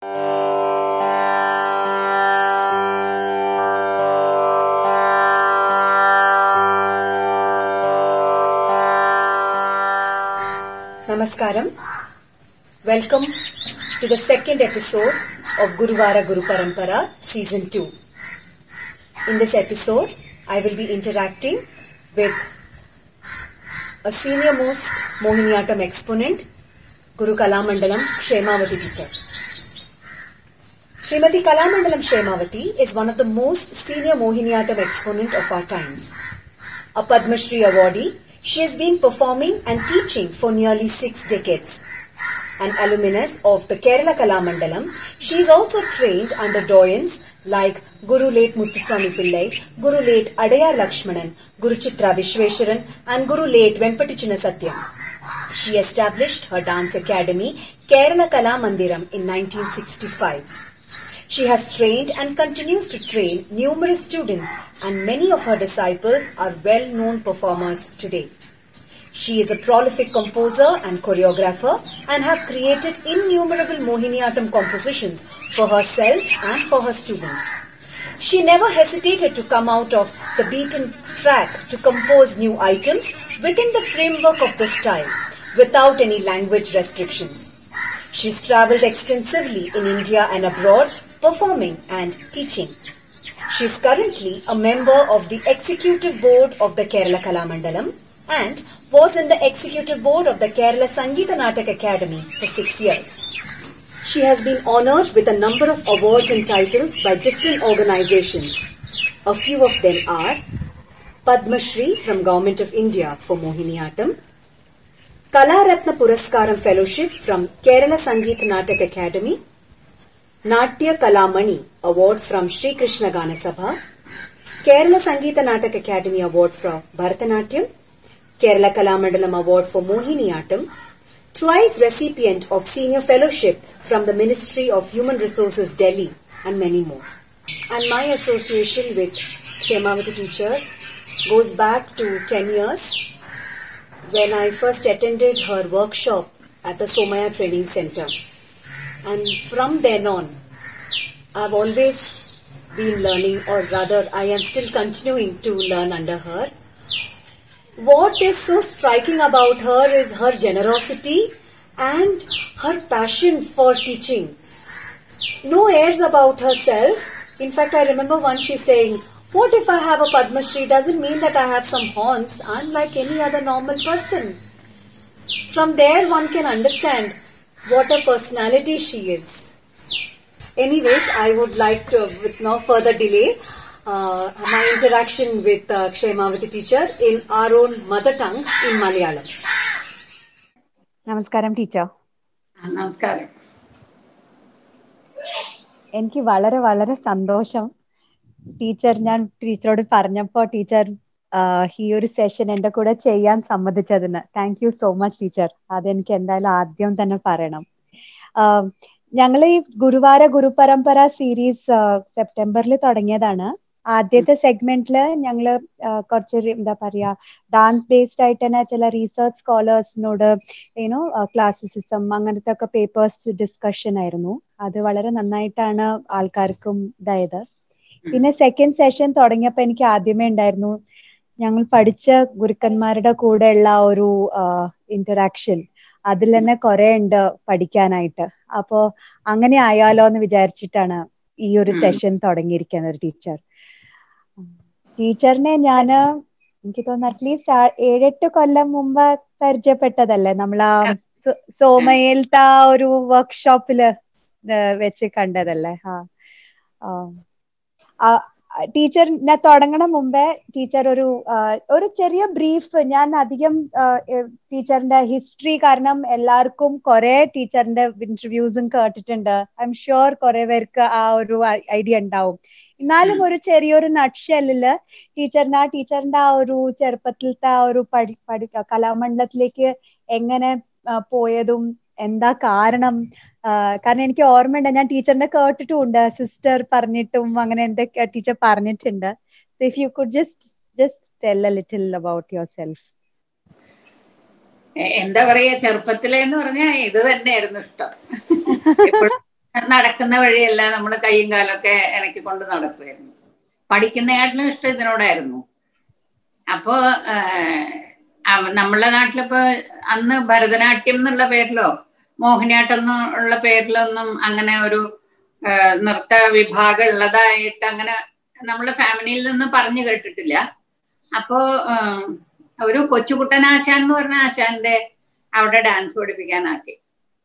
Namaskaram. Welcome to the second episode of Guruvara Guru Parampara Season 2. In this episode, I will be interacting with a senior most Mohiniyattam exponent, Guru Kalamandalam Kshemavati teacher. Srimati Kalamandalam Kshemavati is one of the most senior Mohiniyattam exponent of our times. A Padma Shri awardee, she has been performing and teaching for nearly six decades. An alumnus of the Kerala Kalamandalam, she is also trained under doyens like Guru late Muthuswami Pillai, Guru late Adayar Lakshmanan, Guru Chitra Vishweswaran and Guru late Venkatichina Satyam. She established her dance academy Kerala Kalamandiram in 1965. She has trained and continues to train numerous students and many of her disciples are well-known performers today. She is a prolific composer and choreographer and have created innumerable Mohiniyattam compositions for herself and for her students. She never hesitated to come out of the beaten track to compose new items within the framework of the style without any language restrictions. She's traveled extensively in India and abroad performing and teaching. She is currently a member of the executive board of the Kerala Kalamandalam and was in the executive board of the Kerala Sangeeta Natak Academy for six years. She has been honored with a number of awards and titles by different organizations. A few of them are Padma Shri from Government of India for Mohiniyattam, Kalaratna Puraskaram Fellowship from Kerala Sangeet Natak Academy, Natya Kalamani Award from Sri Krishna Gana Sabha, Kerala Sangeeta Natak Academy Award for Bharatanatyam, Kerala Kalamandalam Award for Mohiniyattam, twice recipient of Senior Fellowship from the Ministry of Human Resources Delhi, and many more. And my association with Kshemavati teacher goes back to 10 years when I first attended her workshop at the Somaya Training Center. And from then on, I've always been learning, or rather, I am still continuing to learn under her. What is so striking about her is her generosity and her passion for teaching. No airs about herself. In fact, I remember once she saying, What if I have a Padma Shri? Doesn't mean that I have some horns. I'm like any other normal person. From there, one can understand what a personality she is. Anyways, I would like to, with no further delay, uh, my interaction with uh, Kshemavati teacher in our own mother tongue in Malayalam. നമസ്കാരം teacher ആ, നമസ്കാരം എനിക്ക് വളരെ വളരെ സന്തോഷം teacher ഞാൻ ടീച്ചറോട് പറഞ്ഞപ്പോ ടീച്ചർ ആഹ്, ഈ ഒരു സെഷൻ എന്റെ കൂടെ ചെയ്യാൻ സമ്മതിച്ചതിന് thank you so much teacher അതെനിക്ക് എന്തായാലും ആദ്യം തന്നെ പറയണം ഞങ്ങൾ ഈ ഗുരുവാര ഗുരുപരമ്പര സീരീസ് സെപ്റ്റംബറിൽ തുടങ്ങിയതാണ് ആദ്യത്തെ സെഗ്മെന്റില് ഞങ്ങള് ആഹ്, കുറച്ചൊരു എന്താ പറയാ ഡാൻസ് ബേസ്ഡ് ആയിട്ട് തന്നെ ചില റീസെർച്ച് സ്കോളേഴ്സിനോട് യുനോ ക്ലാസിസിസം അങ്ങനത്തെ ഒക്കെ പേപ്പേഴ്സ് ഡിസ്കഷൻ ആയിരുന്നു അത് വളരെ നന്നായിട്ടാണ് ആൾക്കാർക്കും ഇതായത് പിന്നെ സെക്കൻഡ് സെഷൻ തുടങ്ങിയപ്പോ എനിക്ക് ആദ്യമേ ഉണ്ടായിരുന്നു ഞങ്ങൾ പഠിച്ച ഗുരുക്കന്മാരുടെ കൂടെയുള്ള ആ ഒരു ഇന്ററാക്ഷൻ അതിൽ തന്നെ കുറെ ഉണ്ട് പഠിക്കാനായിട്ട് അപ്പോ അങ്ങനെ ആയാലോ എന്ന് വിചാരിച്ചിട്ടാണ് ഈ ഒരു ഉം. സെഷൻ തുടങ്ങിയിരിക്കുന്നത് ടീച്ചർ ടീച്ചറിനെ ഞാന് എനിക്ക് തോന്നുന്നു അറ്റ്ലീസ്റ്റ് ഏഴെട്ട് കൊല്ലം മുമ്പ് പരിചയപ്പെട്ടതല്ലേ നമ്മൾ ആ സോ- സോമയിലത്തെ ആ ഒരു വർക്ക്ഷോപ്പില് വെച്ച് കണ്ടതല്ലേ ആ ആ. ആ, ടീച്ചർ ഞാൻ തുടങ്ങണ മുമ്പേ ടീച്ചർ ഒരു ആ, ഒരു ചെറിയ ബ്രീഫ് ഞാൻ അധികം ആ, എ, ടീച്ചറിന്റെ ഹിസ്റ്ററി കാരണം എല്ലാവർക്കും കുറെ ടീച്ചറിന്റെ ഇന്റർവ്യൂസും കേട്ടിട്ടുണ്ട് ഐ എം ഷുവർ കുറെ പേർക്ക് ആ ഒരു ഐഡിയ ഉണ്ടാവും എന്നാലും ഒരു ചെറിയൊരു നട്ഷെല്ലില് ടീച്ചറിന്റെ ആ ടീച്ചറിന്റെ ആ ഒരു ചെറുപ്പത്തിലത്തെ ആ ഒരു പഠി പഠി കലാമണ്ഡലത്തിലേക്ക് എങ്ങനെ ആ, പോയതും എന്താ കാരണം ആ, കാരണം എനിക്ക് ഓർമ്മയുണ്ട് ഞാൻ ടീച്ചറിനെ കേട്ടിട്ടുമുണ്ട് സിസ്റ്റർ പറഞ്ഞിട്ടും അങ്ങനെ എന്തൊക്കെ ടീച്ചർ പറഞ്ഞിട്ടുണ്ട് if you could just just tell a little about yourself a- എന്താ പറയാ ചെറുപ്പത്തിലെന്ന് പറഞ്ഞാൽ ഇത് തന്നെയായിരുന്നു ഇഷ്ടം എപ്പോഴും നടക്കുന്ന വഴിയെല്ലാം നമ്മൾ കൈയും കാലൊക്കെ ഇണക്കി കൊണ്ട് നടക്കുമായിരുന്നു പഠിക്കുന്നതിനാട്ടിലും ഇഷ്ടം ഇതിനോടായിരുന്നു അപ്പോ ആഹ്, നമ്മളെ നാട്ടിലിപ്പോ അന്ന് ഭരതനാട്യം എന്നുള്ള പേരിലോ മോഹിനിയാട്ടം എന്നുള്ള പേരിലൊന്നും അങ്ങനെ ഒരു ആഹ്, നൃത്ത വിഭാഗം ഉള്ളതായിട്ട് അങ്ങനെ നമ്മളെ ഫാമിലിയിൽ നിന്ന് പറഞ്ഞു കേട്ടിട്ടില്ല അപ്പോ ആഹ്, ഒരു കൊച്ചുകുട്ടനാശാൻ എന്ന് പറഞ്ഞ ആശാന്റെ അവിടെ ഡാൻസ് പഠിപ്പിക്കാനാക്കി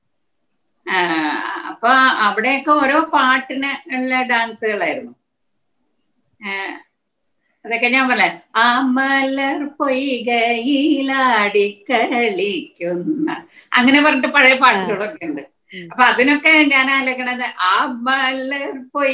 ആഹ്, അപ്പൊ അവിടെയൊക്കെ ഓരോ പാട്ടിന് ഉള്ള ഡാൻസുകളായിരുന്നു ആഹ്, അതൊക്കെ ഞാൻ പറയാം ആ മലർ പൊയ്കയിലാടി കളിക്കുന്ന അങ്ങനെ പറഞ്ഞിട്ട് പഴയ പാട്ടുകളൊക്കെ ഉണ്ട് ഉം. അപ്പൊ അതിനൊക്കെ ഞാൻ ആലോചിക്കണത് ആ മലർ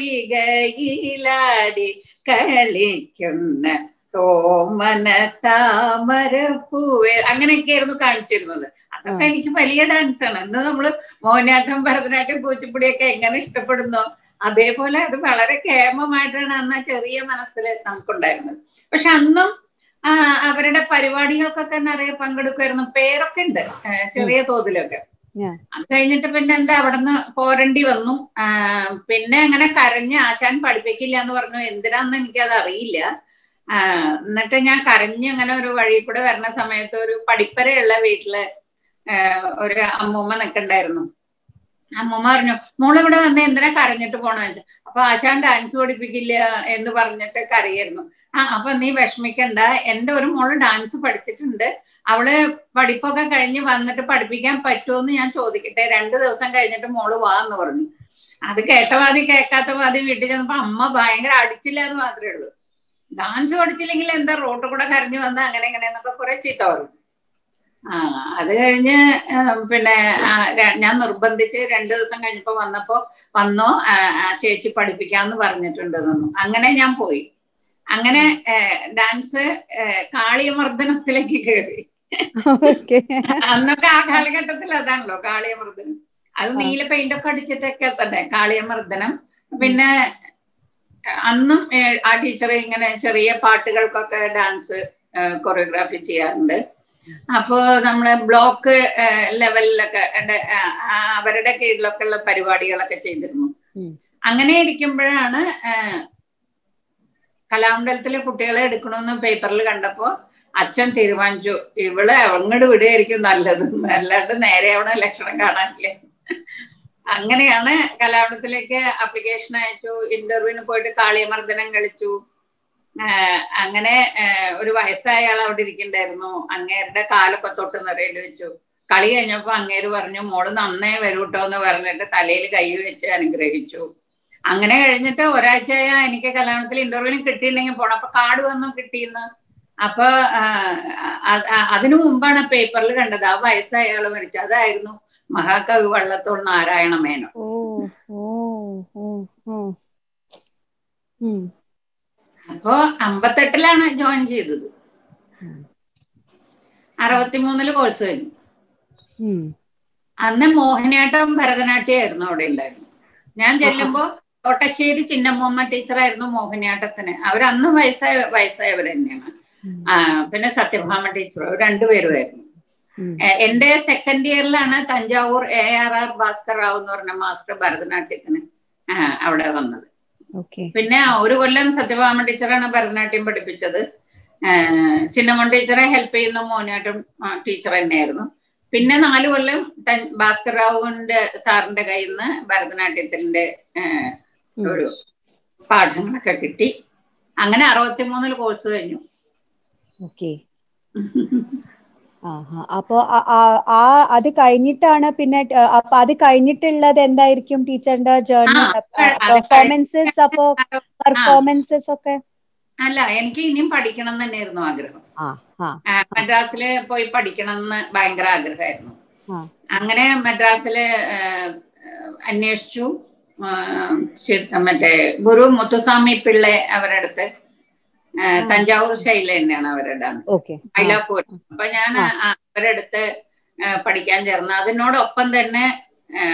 പൊയ്കയിലാടി കളിക്കുന്ന ഓമന താമര പൂവേ അങ്ങനെയൊക്കെയായിരുന്നു കാണിച്ചിരുന്നത് അതൊക്കെ ആ. എനിക്ക് വലിയ ഡാൻസ് ആണ് ഇന്ന് നമ്മള് മോഹിനിയാട്ടം ഭരതനാട്യം കൂച്ചിപ്പുടിയൊക്കെ എങ്ങനെ ഇഷ്ടപ്പെടുന്നോ അതേപോലെ അത് വളരെ കേമമായിട്ടാണ് അന്ന് ആ ചെറിയ മനസ്സിൽ നമുക്കുണ്ടായിരുന്നത് പക്ഷെ അന്നും ആ, അവരുടെ പരിപാടികൾക്കൊക്കെ നിറയെ പങ്കെടുക്കുമായിരുന്നു പേരൊക്കെ ഉണ്ട് ആ, ചെറിയ തോതിലൊക്കെ Yeah. അത് കഴിഞ്ഞിട്ട് പിന്നെ എന്താ അവിടുന്ന് പോരേണ്ടി വന്നു ആ, പിന്നെ അങ്ങനെ കരഞ്ഞ് ആശാൻ പഠിപ്പിക്കില്ല എന്ന് പറഞ്ഞു എന്തിനാന്ന് എനിക്കത് അറിയില്ല ആ, എന്നിട്ട് ഞാൻ കരഞ്ഞ് അങ്ങനെ ഒരു വഴി കൂടെ വരുന്ന സമയത്ത് ഒരു പഠിപ്പരയുള്ള വീട്ടില് ആ, ഒരു അമ്മൂമ്മ നിൽക്കണ്ടായിരുന്നു അമ്മൂമ്മ പറഞ്ഞു മോള് ഇവിടെ വന്ന് എന്തിനാ കരഞ്ഞിട്ട് പോണെന്ന് ചോദിച്ചു അപ്പൊ ആശാൻ ഡാൻസ് പഠിപ്പിക്കില്ല എന്ന് പറഞ്ഞിട്ട് കരയായിരുന്നു ആ അപ്പൊ നീ വിഷമിക്കണ്ട എന്റെ ഒരു മോള് ഡാൻസ് പഠിച്ചിട്ടുണ്ട് അവള് പഠിപ്പൊക്കെ കഴിഞ്ഞ് വന്നിട്ട് പഠിപ്പിക്കാൻ പറ്റുമോന്ന് ഞാൻ ചോദിക്കട്ടെ രണ്ടു ദിവസം കഴിഞ്ഞിട്ട് മോള് വാ എന്ന് പറഞ്ഞു അത് കേട്ട വാതി കേൾക്കാത്ത വാതി വീട്ടിൽ ചെന്നപ്പോ അമ്മ ഭയങ്കര അടിച്ചില്ല എന്ന് മാത്രമേ ഉള്ളൂ ഡാൻസ് പഠിച്ചില്ലെങ്കിൽ എന്താ റോട്ടിൽ കൂടെ കരഞ്ഞു വന്ന അങ്ങനെ ഇങ്ങനെ എന്നൊക്കെ കുറെ ചീത്ത പറഞ്ഞു ആ അത് കഴിഞ്ഞ് ആ, പിന്നെ ആ, ര- ഞാൻ നിർബന്ധിച്ച് രണ്ടു ദിവസം കഴിഞ്ഞപ്പോ വന്നപ്പോ വന്നോ ആ, ആ, ചേച്ചി പഠിപ്പിക്കാന്ന് പറഞ്ഞിട്ടുണ്ട് തന്നു അങ്ങനെ ഞാൻ പോയി അങ്ങനെ ഡാൻസ് കാളിയമർദ്ദനത്തിലേക്ക് കയറി ഓക്കെ അന്നൊക്കെ ആ കാലഘട്ടത്തിൽ അതാണല്ലോ കാളിയമർദ്ദനം അത് ആ. നീല പെയിന്റ് ഒക്കെ അടിച്ചിട്ടൊക്കെ തന്നെ കാളിയമർദ്ദനം പിന്നെ അന്നും ഏ, ആ ടീച്ചർ ഇങ്ങനെ ചെറിയ പാട്ടുകൾക്കൊക്കെ ഡാൻസ് കൊറിയോഗ്രാഫി ചെയ്യാറുണ്ട് അപ്പോ നമ്മള് ബ്ലോക്ക് ലെവലിലൊക്കെ ഡ- ആ, ആ, അവരുടെ കീഴിലൊക്കെ ഉള്ള പരിപാടികളൊക്കെ ചെയ്തിരുന്നു ഉം. അങ്ങനെ ഇരിക്കുമ്പോഴാണ് ആ, കലാമണ്ഡലത്തിലെ കുട്ടികളെ എടുക്കണമെന്ന് പേപ്പറിൽ കണ്ടപ്പോ അച്ഛൻ തീരുമാനിച്ചു ഇവള് അങ്ങോട്ട് വിടുകയായിരിക്കും നല്ലത് അല്ലാണ്ട് നേരെ അവിടെ ലക്ഷണം കാണാനില്ല അങ്ങനെയാണ് കലാമണ്ഡലത്തിലേക്ക് അപ്ലിക്കേഷൻ അയച്ചു ഇന്റർവ്യൂവിന് പോയിട്ട് കാളിയമർദ്ദനം കളിച്ചു ആഹ് അങ്ങനെ ആഹ് ഒരു വയസ്സായ ആൾ അവിടെ ഇരിക്കണ്ടായിരുന്നു അങ്ങേരുടെ കാലൊക്കെ തൊട്ട് നിറയിൽ വെച്ചു കളി കഴിഞ്ഞപ്പോ അങ്ങേര് പറഞ്ഞു മോള് നന്നേ വരൂട്ടോ എന്ന് പറഞ്ഞിട്ട് തലയിൽ കൈ വെച്ച് അനുഗ്രഹിച്ചു അങ്ങനെ കഴിഞ്ഞിട്ട് ഒരാഴ്ചയായ എനിക്ക് കല്യാണത്തിൽ ഇന്റർവ്യൂവിന് കിട്ടിയിട്ടുണ്ടെങ്കിൽ പോണം അപ്പൊ കാർഡ് വന്നു കിട്ടിയെന്ന് അപ്പൊ ആഹ് അ- അ- അതിനു മുമ്പാണ് പേപ്പറിൽ കണ്ടത് ആ വയസ്സായ ആള് മരിച്ചു അതായിരുന്നു മഹാകവി വള്ളത്തോൾ നാരായണ മേനോൻ ഓ ഓ ഓ ഓ ഉം അപ്പോ അമ്പത്തെട്ടിലാണ് ജോയിൻ ചെയ്തത് ഉം. അറുപത്തിമൂന്നില് കോഴ്സ് കഴിഞ്ഞു ഉം അന്ന് മോഹിനിയാട്ടം ഭരതനാട്യമായിരുന്നു അവിടെ ഉണ്ടായിരുന്നു ഞാൻ ചെല്ലുമ്പോ കോട്ടശ്ശേരി ചിന്നമ്മ ടീച്ചറായിരുന്നു മോഹിനിയാട്ടത്തിന് അവരന്ന് വയസ്സായ വയസ്സായവർ തന്നെയാണ് ഉം. ആ, പിന്നെ സത്യഭാമ ടീച്ചർ അവർ രണ്ടുപേരുമായിരുന്നു ഉം. എ- എന്റെ സെക്കൻഡ് ഇയറിലാണ് Thanjavur A R R Bhaskar Rao എന്ന് പറഞ്ഞ മാസ്റ്റർ ഭരതനാട്യത്തിന് ആ, അവിടെ വന്നത് ഓക്കെ പിന്നെ ഒരു കൊല്ലം സത്യഭാമ ടീച്ചറാണ് ഭരതനാട്യം പഠിപ്പിച്ചത് ആഹ് ചിന്നമോൻ ടീച്ചറെ ഹെൽപ്പ് ചെയ്യുന്ന മോനായിട്ടും ടീച്ചർ തന്നെയായിരുന്നു പിന്നെ നാല് കൊല്ലം തൻ- ഭാസ്കർ റാവുവിന്റെ സാറിന്റെ കയ്യിൽ നിന്ന് ഭരതനാട്യത്തിന്റെ ആഹ് ഉം. ഒരു പാഠങ്ങളൊക്കെ കിട്ടി അങ്ങനെ അറുപത്തിമൂന്നിൽ കോഴ്സ് കഴിഞ്ഞു ഓക്കെ ആഹാ അപ്പൊ ആ- ആ- ആ അത് കഴിഞ്ഞിട്ടാണ് പിന്നെ ട്- അപ്പൊ അത് കഴിഞ്ഞിട്ടുള്ളത് എന്തായിരിക്കും ടീച്ചറിന്റെ ജേർണി ആ, അത് കഴിഞ്ഞ് പെർഫോമൻസസ് അപ്പോ പെർഫോമൻസസ് ഒക്കെ അല്ല എനിക്ക് ഇനിയും പഠിക്കണം എന്ന് തന്നെയായിരുന്നു ആഗ്രഹം ആ ആ ആ, മദ്രാസില് പോയി പഠിക്കണം എന്ന് ഭയങ്കര ആഗ്രഹമായിരുന്നു ആ. അങ്ങനെ മദ്രാസില് ആ, അന്വേഷിച്ചു ആ, ശി- മറ്റേ ഗുരു മുത്തുസ്വാമി പിള്ളെ അവരുടെ അടുത്ത് ആ, തഞ്ചാവൂർ ശൈല തന്നെയാണ് അവരുടെ ഡാൻസ് ഓക്കെ മൈലാപ്പൂർ അപ്പൊ ഞാൻ ആ. അവരുടെ അടുത്ത് ആ, പഠിക്കാൻ ചേർന്നു അതിനോടൊപ്പം തന്നെ ആ,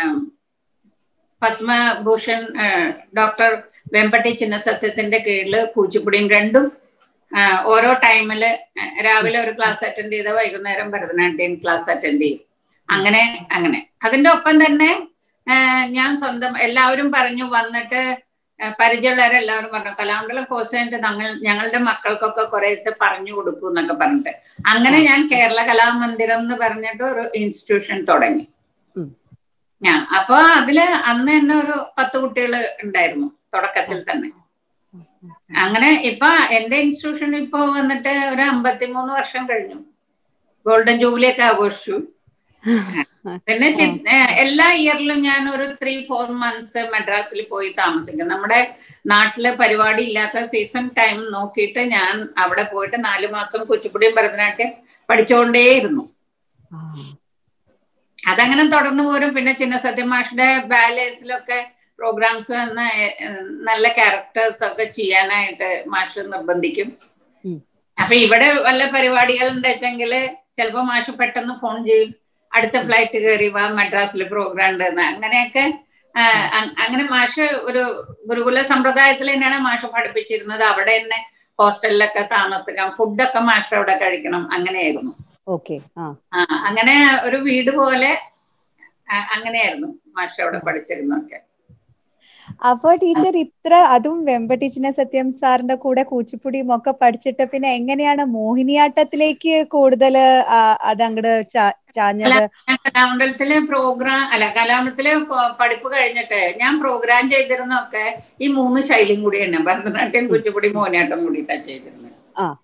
പത്മഭൂഷൺ ആ, ഡോക്ടർ വെമ്പട്ടി ചിന്നസത്യത്തിന്റെ കീഴില് കൂച്ചിപ്പുടിയും രണ്ടും ആ, ഓരോ ടൈമില് രാവിലെ ഒരു ക്ലാസ് അറ്റൻഡ് ചെയ്ത വൈകുന്നേരം ഭരതനാട്യം ക്ലാസ് അറ്റൻഡ് ചെയ്യും അങ്ങനെ അങ്ങനെ അതിന്റെ ഒപ്പം തന്നെ ഞാൻ സ്വന്തം എല്ലാവരും പറഞ്ഞു വന്നിട്ട് പരിചയമുള്ളവരെല്ലാവരും പറഞ്ഞു കലാമണ്ഡലം കോഴ്സ് കഴിഞ്ഞിട്ട് ഞങ്ങൾ ഞങ്ങളുടെ മക്കൾക്കൊക്കെ കുറേശ്ശെ പറഞ്ഞു കൊടുക്കും എന്നൊക്കെ പറഞ്ഞിട്ട് അങ്ങനെ ഞാൻ കേരള കലാമന്ദിരം എന്ന് പറഞ്ഞിട്ട് ഒരു ഇൻസ്റ്റിറ്റ്യൂഷൻ തുടങ്ങി ഞാൻ അപ്പൊ അതില് അന്ന് തന്നെ ഒരു പത്ത് കുട്ടികൾ ഉണ്ടായിരുന്നു തുടക്കത്തിൽ തന്നെ അങ്ങനെ ഇപ്പൊ എന്റെ ഇൻസ്റ്റിറ്റ്യൂഷൻ ഇപ്പൊ വന്നിട്ട് ഒരു അമ്പത്തിമൂന്ന് വർഷം കഴിഞ്ഞു ഗോൾഡൻ ജൂബിലി ഒക്കെ ആഘോഷിച്ചു പിന്നെ എല്ലാ ഇയറിലും ഞാൻ ഒരു ത്രീ ഫോർ മന്ത്സ് മദ്രാസിൽ പോയി താമസിക്കും നമ്മുടെ നാട്ടില് പരിപാടി ഇല്ലാത്ത സീസൺ ടൈം നോക്കിയിട്ട് ഞാൻ അവിടെ പോയിട്ട് നാലു മാസം കുച്ചിപ്പുടിയും ഭരതനാട്യം പഠിച്ചുകൊണ്ടേയിരുന്നു അതങ്ങനെ തുടർന്നു പോരും പിന്നെ ചിന്ന സത്യമാഷിന്റെ ബാലേസിലൊക്കെ പ്രോഗ്രാംസ് വന്ന നല്ല ക്യാരക്ടേഴ്സ് ഒക്കെ ചെയ്യാനായിട്ട് മാഷ് നിർബന്ധിക്കും അപ്പൊ ഇവിടെ വല്ല പരിപാടികൾ ഉണ്ടെച്ചെങ്കിൽ ചിലപ്പോ മാഷ് പെട്ടെന്ന് ഫോൺ ചെയ്യും അടുത്ത ഫ്ലൈറ്റ് കയറി വാ മദ്രാസിൽ പ്രോഗ്രാം ഉണ്ടെന്ന് അങ്ങനെയൊക്കെ അങ്ങനെ മാഷ് ഒരു ഗുരുകുല സമ്പ്രദായത്തിൽ തന്നെയാണ് മാഷ് പഠിപ്പിച്ചിരുന്നത് അവിടെ തന്നെ ഹോസ്റ്റലിലൊക്കെ താമസിക്കാം ഫുഡൊക്കെ മാഷ് അവിടെ കഴിക്കണം അങ്ങനെയായിരുന്നു ഓക്കെ അങ്ങനെ ഒരു വീട് പോലെ അങ്ങനെയായിരുന്നു മാഷ് അവിടെ പഠിച്ചിരുന്നൊക്കെ അപ്പൊ ടീച്ചർ ഇത്ര അതും വെമ്പ ടീച്ചറിനെ സത്യം സാറിന്റെ കൂടെ കൂച്ചിപ്പുടിയും ഒക്കെ പഠിച്ചിട്ട് പിന്നെ എങ്ങനെയാണ് മോഹിനിയാട്ടത്തിലേക്ക് കൂടുതൽ അതങ്ങട് ചാഞ്ഞത് കലാമണ്ഡലത്തിലെ പ്രോഗ്രാം അല്ല കലാമണ്ഡലത്തിലെ പഠിപ്പ് കഴിഞ്ഞിട്ട് ഞാൻ പ്രോഗ്രാം ചെയ്തിരുന്നൊക്കെ ഈ മൂന്ന് ശൈലിയും കൂടി തന്നെ ഭരതനാട്യം കുച്ചിപ്പുടി മോഹിനിയാട്ടം കൂടിയിട്ടാണ് ചെയ്തിരുന്നത്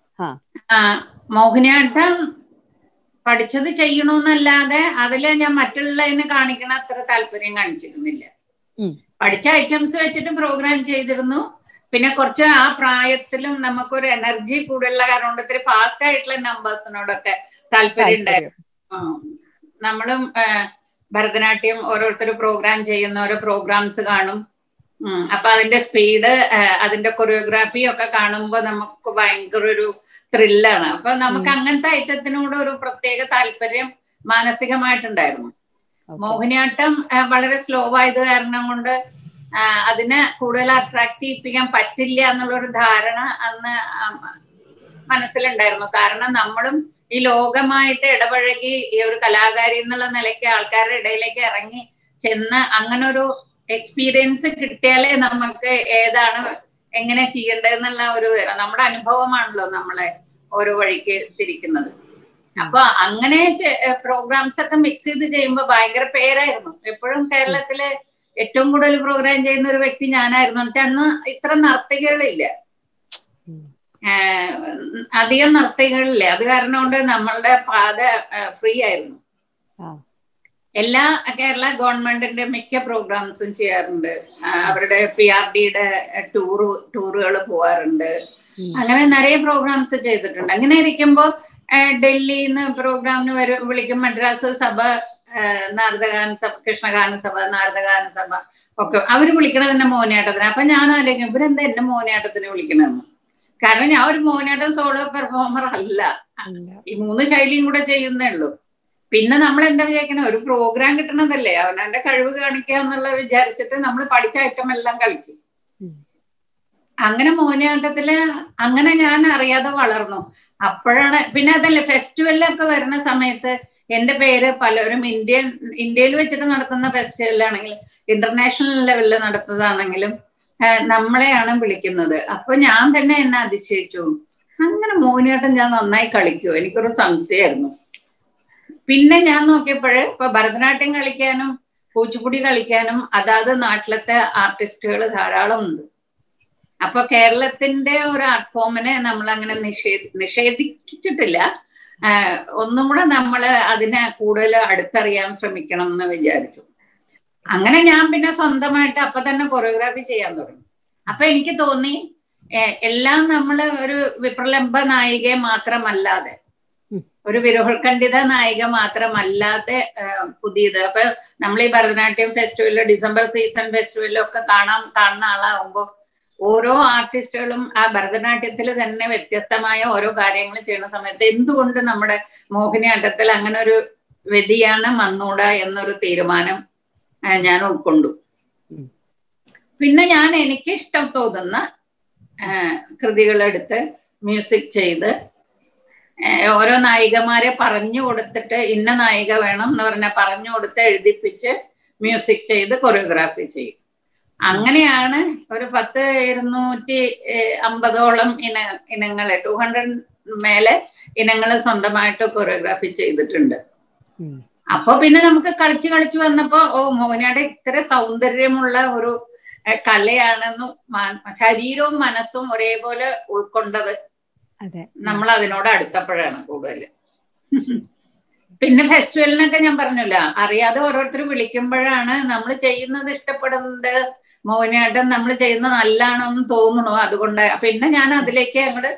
മോഹിനിയാട്ടം പഠിച്ചത് ചെയ്യണമെന്നല്ലാതെ അതില് ഞാൻ മറ്റുള്ളതിന് കാണിക്കണ അത്ര താല്പര്യം കാണിച്ചിരുന്നില്ല പഠിച്ച ഐറ്റംസ് വെച്ചിട്ട് പ്രോഗ്രാം ചെയ്തിരുന്നു പിന്നെ കുറച്ച് ആ പ്രായത്തിലും നമുക്കൊരു എനർജി കൂടുതലുള്ള കാരണം കൊണ്ട് ഇത്തിരി ഫാസ്റ്റ് ആയിട്ടുള്ള നമ്പേഴ്സിനോടൊക്കെ താല്പര്യം ഉണ്ടായിരുന്നു നമ്മളും ഭരതനാട്യം ഓരോരുത്തർ പ്രോഗ്രാം ചെയ്യുന്ന ഓരോ പ്രോഗ്രാംസ് കാണും അപ്പൊ അതിന്റെ സ്പീഡ് അതിന്റെ കൊറിയോഗ്രാഫി ഒക്കെ കാണുമ്പോൾ നമുക്ക് ഭയങ്കര ഒരു ത്രില്ലാണ് അപ്പൊ നമുക്ക് അങ്ങനത്തെ ഐറ്റത്തിനോട് ഒരു പ്രത്യേക താല്പര്യം മാനസികമായിട്ടുണ്ടായിരുന്നു മോഹിനിയാട്ടം വളരെ സ്ലോ ആയത് കാരണം കൊണ്ട് അതിനെ കൂടുതൽ അട്രാക്ട് ചെയ്യിപ്പിക്കാൻ പറ്റില്ല എന്നുള്ളൊരു ധാരണ അന്ന് മനസ്സിലുണ്ടായിരുന്നു കാരണം നമ്മളും ഈ ലോകമായിട്ട് ഇടപഴകി ഈ ഒരു കലാകാരി എന്നുള്ള നിലയ്ക്ക് ആൾക്കാരുടെ ഇടയിലേക്ക് ഇറങ്ങി ചെന്ന് അങ്ങനെ ഒരു എക്സ്പീരിയൻസ് കിട്ടിയാലേ നമുക്ക് ഏതാണ് എങ്ങനെ ചെയ്യേണ്ടതെന്നുള്ള ഒരു നമ്മുടെ അനുഭവമാണല്ലോ നമ്മളെ ഓരോ വഴിക്ക് തിരിക്കുന്നത് അപ്പൊ അങ്ങനെ പ്രോഗ്രാംസ് ഒക്കെ മിക്സ് ചെയ്ത് ചെയ്യുമ്പോൾ ഭയങ്കര പേരായിരുന്നു എപ്പോഴും കേരളത്തില് ഏറ്റവും കൂടുതൽ പ്രോഗ്രാം ചെയ്യുന്ന ഒരു വ്യക്തി ഞാനായിരുന്നു എന്നുവെച്ചാൽ അന്ന് ഇത്ര നർത്തകികളില്ല അധികം നർത്തകികളില്ല അത് കാരണം കൊണ്ട് നമ്മളുടെ പാത ഫ്രീ ആയിരുന്നു എല്ലാ കേരള ഗവൺമെന്റിന്റെ മിക്ക പ്രോഗ്രാംസും ചെയ്യാറുണ്ട് അവരുടെ പി ആർ ഡിയുടെ ടൂർ ടൂറുകൾ പോവാറുണ്ട് അങ്ങനെ നിറയെ പ്രോഗ്രാംസ് ചെയ്തിട്ടുണ്ട് അങ്ങനെ ഇരിക്കുമ്പോൾ ഡൽഹിയിൽ നിന്ന് പ്രോഗ്രാമിന് വരും വിളിക്കും മദ്രാസ് സഭ നാരദഗാന സഭ കൃഷ്ണഗാന സഭ നാരദഗാന സഭ ഒക്കെ അവർ വിളിക്കണത് എന്നെ മോഹിനിയാട്ടത്തിന് അപ്പൊ ഞാൻ ആലോചിക്കും ഇവരെന്താ എന്നെ മോഹിനിയാട്ടത്തിന് വിളിക്കണമെന്ന് കാരണം ഞാൻ ഒരു മോഹിനിയാട്ടം സോളോ പെർഫോമർ അല്ല ഈ മൂന്ന് ശൈലിയും കൂടെ ചെയ്യുന്നേ ഉള്ളൂ പിന്നെ നമ്മൾ എന്താ വിചാരിക്കണേ ഒരു പ്രോഗ്രാം കിട്ടണതല്ലേ അവനവന്റെ കഴിവ് കാണിക്കുക എന്നുള്ള വിചാരിച്ചിട്ട് നമ്മൾ പഠിച്ച ഐറ്റം എല്ലാം കളിക്കും അങ്ങനെ മോഹിനിയാട്ടത്തില് അങ്ങനെ ഞാൻ അറിയാതെ വളർന്നു അപ്പോഴാണ് പിന്നെ അതല്ലേ ഫെസ്റ്റിവലിലൊക്കെ വരുന്ന സമയത്ത് എന്റെ പേര് പലരും ഇന്ത്യൻ ഇന്ത്യയിൽ വെച്ചിട്ട് നടത്തുന്ന ഫെസ്റ്റിവലാണെങ്കിലും ഇന്റർനാഷണൽ ലെവലിൽ നടത്തുന്നതാണെങ്കിലും നമ്മളെയാണ് വിളിക്കുന്നത് അപ്പൊ ഞാൻ തന്നെ എന്നെ അതിശയിച്ചു അങ്ങനെ മോഹിനിയാട്ടം ഞാൻ നന്നായി കളിക്കുമോ എനിക്കൊരു സംശയമായിരുന്നു പിന്നെ ഞാൻ നോക്കിയപ്പോഴ് ഇപ്പൊ ഭരതനാട്യം കളിക്കാനും കൂച്ചുപുടി കളിക്കാനും അതാത് നാട്ടിലത്തെ ആർട്ടിസ്റ്റുകൾ ധാരാളം ഉണ്ട് അപ്പൊ കേരളത്തിന്റെ ഒരു ആർട്ട് ഫോമിനെ നമ്മൾ അങ്ങനെ നിഷേധ നിഷേധിച്ചിട്ടില്ല ഒന്നും കൂടെ നമ്മൾ അതിനെ കൂടുതൽ അടുത്തറിയാൻ ശ്രമിക്കണം എന്ന് വിചാരിച്ചു അങ്ങനെ ഞാൻ പിന്നെ സ്വന്തമായിട്ട് അപ്പൊ തന്നെ കൊറിയോഗ്രാഫി ചെയ്യാൻ തുടങ്ങി അപ്പൊ എനിക്ക് തോന്നി എല്ലാം നമ്മൾ ഒരു വിപ്രലംബ നായികയെ മാത്രമല്ലാതെ ഒരു വിരോഹൽഖണ്ഡിത നായിക മാത്രമല്ലാതെ പുതിയത് അപ്പൊ നമ്മൾ ഈ ഭരതനാട്യം ഫെസ്റ്റിവലിലോ ഡിസംബർ സീസൺ ഫെസ്റ്റിവലിലോ ഒക്കെ കാണാൻ കാണുന്ന ആളാവുമ്പോൾ ഓരോ ആർട്ടിസ്റ്റുകളും ആ ഭരതനാട്യത്തിൽ തന്നെ വ്യത്യസ്തമായ ഓരോ കാര്യങ്ങൾ ചെയ്യുന്ന സമയത്ത് എന്തുകൊണ്ട് നമ്മുടെ മോഹിനിയാട്ടത്തിൽ അങ്ങനെ ഒരു വ്യതിയാനം വന്നൂടാ എന്നൊരു തീരുമാനം ഞാൻ ഉൾക്കൊണ്ടു പിന്നെ ഞാൻ എനിക്ക് ഇഷ്ടം തോന്നുന്ന കൃതികളെടുത്ത് മ്യൂസിക് ചെയ്ത് ഓരോ നായികമാരെ പറഞ്ഞു കൊടുത്തിട്ട് ഇന്ന നായിക വേണം എന്ന് പറഞ്ഞാൽ പറഞ്ഞു കൊടുത്ത് എഴുതിപ്പിച്ച് മ്യൂസിക് ചെയ്ത് കൊറിയോഗ്രാഫി ചെയ്യും അങ്ങനെയാണ് ഒരു പത്ത് ഇരുന്നൂറ്റി ഏഹ്, അമ്പതോളം ഇന ഇനങ്ങളെ ടു ഹൺഡ്രഡ് മേലെ ഇനങ്ങൾ സ്വന്തമായിട്ട് കൊറിയോഗ്രാഫി ചെയ്തിട്ടുണ്ട് ഉം. അപ്പൊ പിന്നെ നമുക്ക് കളിച്ച് കളിച്ച് വന്നപ്പോ ഓ മോഹിനിയുടെ ഇത്ര സൗന്ദര്യമുള്ള ഒരു ഏഹ്, കലയാണെന്നും മ- ശരീരവും മനസ്സും ഒരേപോലെ ഉൾക്കൊണ്ടത് അതെ നമ്മൾ അതിനോട് അടുത്തപ്പോഴാണ് കൂടുതൽ പിന്നെ ഫെസ്റ്റിവലിനൊക്കെ ഞാൻ പറഞ്ഞില്ല അറിയാതെ ഓരോരുത്തർ വിളിക്കുമ്പോഴാണ് നമ്മൾ ചെയ്യുന്നത് ഇഷ്ടപ്പെടുന്നത് മോഹിനിയാട്ടം നമ്മൾ ചെയ്യുന്നത് നല്ലാണെന്ന് തോന്നുന്നു അതുകൊണ്ട് പിന്നെ ഞാൻ അതിലേക്ക് അങ്ങോട്ട്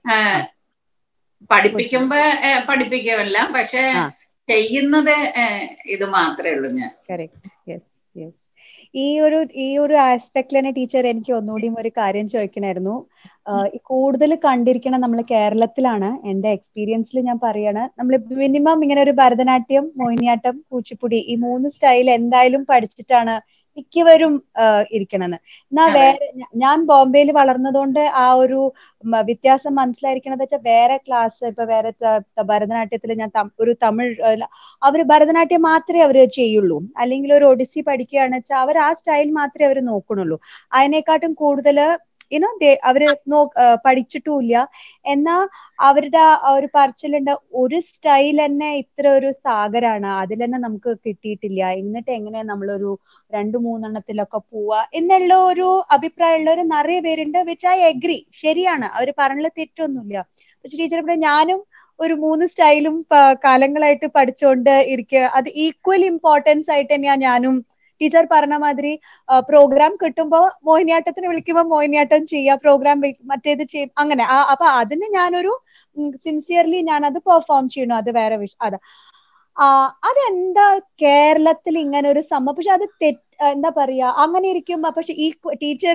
പഠിപ്പിക്കുമ്പോ ഏ, പഠിപ്പിക്കുമല്ല പക്ഷെ ആ. ചെയ്യുന്നത് ഏ, ഇത് മാത്രമേ ഉള്ളൂ ഞാൻ കറക്റ്റ് യെസ് യെസ് ഈ ഒരു ഈ ഒരു ആസ്പെക്ടിൽ തന്നെ ടീച്ചർ എനിക്ക് ഒന്നുകൂടിയും ഒരു കാര്യം ചോദിക്കണായിരുന്നു ആഹ് ഈ കൂടുതൽ കണ്ടിരിക്കണം നമ്മൾ കേരളത്തിലാണ് എന്റെ എക്സ്പീരിയൻസിൽ ഞാൻ പറയാണ് നമ്മൾ മിനിമം ഇങ്ങനെ ഒരു ഭരതനാട്യം മോഹിനിയാട്ടം കൂച്ചിപ്പുടി ഈ മൂന്ന് സ്റ്റൈൽ എന്തായാലും പഠിച്ചിട്ടാണ് മിക്കവരും ആഹ് ഇരിക്കണെന്ന് എന്നാ അതെ. വേറെ ഞ- ഞാൻ ബോംബെയിൽ വളർന്നതുകൊണ്ട് ആ ഒരു മ, വ്യത്യാസം മനസ്സിലായിരിക്കണത് വെച്ചാൽ വേറെ ക്ലാസ് ഇപ്പൊ വേറെ ഭരതനാട്യത്തിൽ ഞാൻ തം- ഒരു തമിഴ് അല്ല, അവര് ഭരതനാട്യം മാത്രമേ അവര് ചെയ്യുള്ളൂ അല്ലെങ്കിൽ ഒരു ഒഡിസി പഠിക്കുകയാണ് വെച്ചാൽ അവർ ആ സ്റ്റൈൽ മാത്രമേ അവർ നോക്കണുള്ളൂ അതിനെക്കാട്ടും കൂടുതൽ യുനോ അവര് നോ പഠിച്ചിട്ടുമില്ല എന്നാ അവരുടെ ആ ഒരു പറച്ചിലുണ്ട് ഒരു സ്റ്റൈൽ തന്നെ ഇത്ര ഒരു സാഗരാണ് അതിൽ തന്നെ നമുക്ക് കിട്ടിയിട്ടില്ല എന്നിട്ട് എങ്ങനെ നമ്മളൊരു രണ്ടു മൂന്നെണ്ണത്തിലൊക്കെ പോവാ എന്നുള്ള ഒരു അഭിപ്രായമുള്ളവർ നിറയെ പേരുണ്ട് വിച്ച് ഐ എഗ്രി ശരിയാണ് അവർ പറഞ്ഞതിൽ തെറ്റൊന്നുമില്ല പക്ഷെ ടീച്ചർ ഇവിടെ ഞാനും ഒരു മൂന്ന് സ്റ്റൈലും പ- കാലങ്ങളായിട്ട് പഠിച്ചുകൊണ്ട് ഇരിക്കുക അത് ഈക്വൽ ഇമ്പോർട്ടൻസ് ആയിട്ട് തന്നെയാ ഞാനും ടീച്ചർ പറഞ്ഞ മാതിരി പ്രോഗ്രാം കിട്ടുമ്പോ മോഹിനിയാട്ടത്തിന് വിളിക്കുമ്പോ മോഹിനിയാട്ടം ചെയ്യുക പ്രോഗ്രാം മറ്റേത് ചെയ്യും അങ്ങനെ ആ അപ്പൊ അതിന് ഞാനൊരു സിൻസിയർലി ഞാൻ അത് പെർഫോം ചെയ്യണു അത് വേറെ വിഷയം അതാ ആ അതെന്താ കേരളത്തിൽ ഇങ്ങനെ ഒരു സംഭവം പക്ഷെ അത് തെറ്റ് എന്താ പറയാ അങ്ങനെ ഇരിക്കുമ്പോ പക്ഷെ ഈ ടീച്ചർ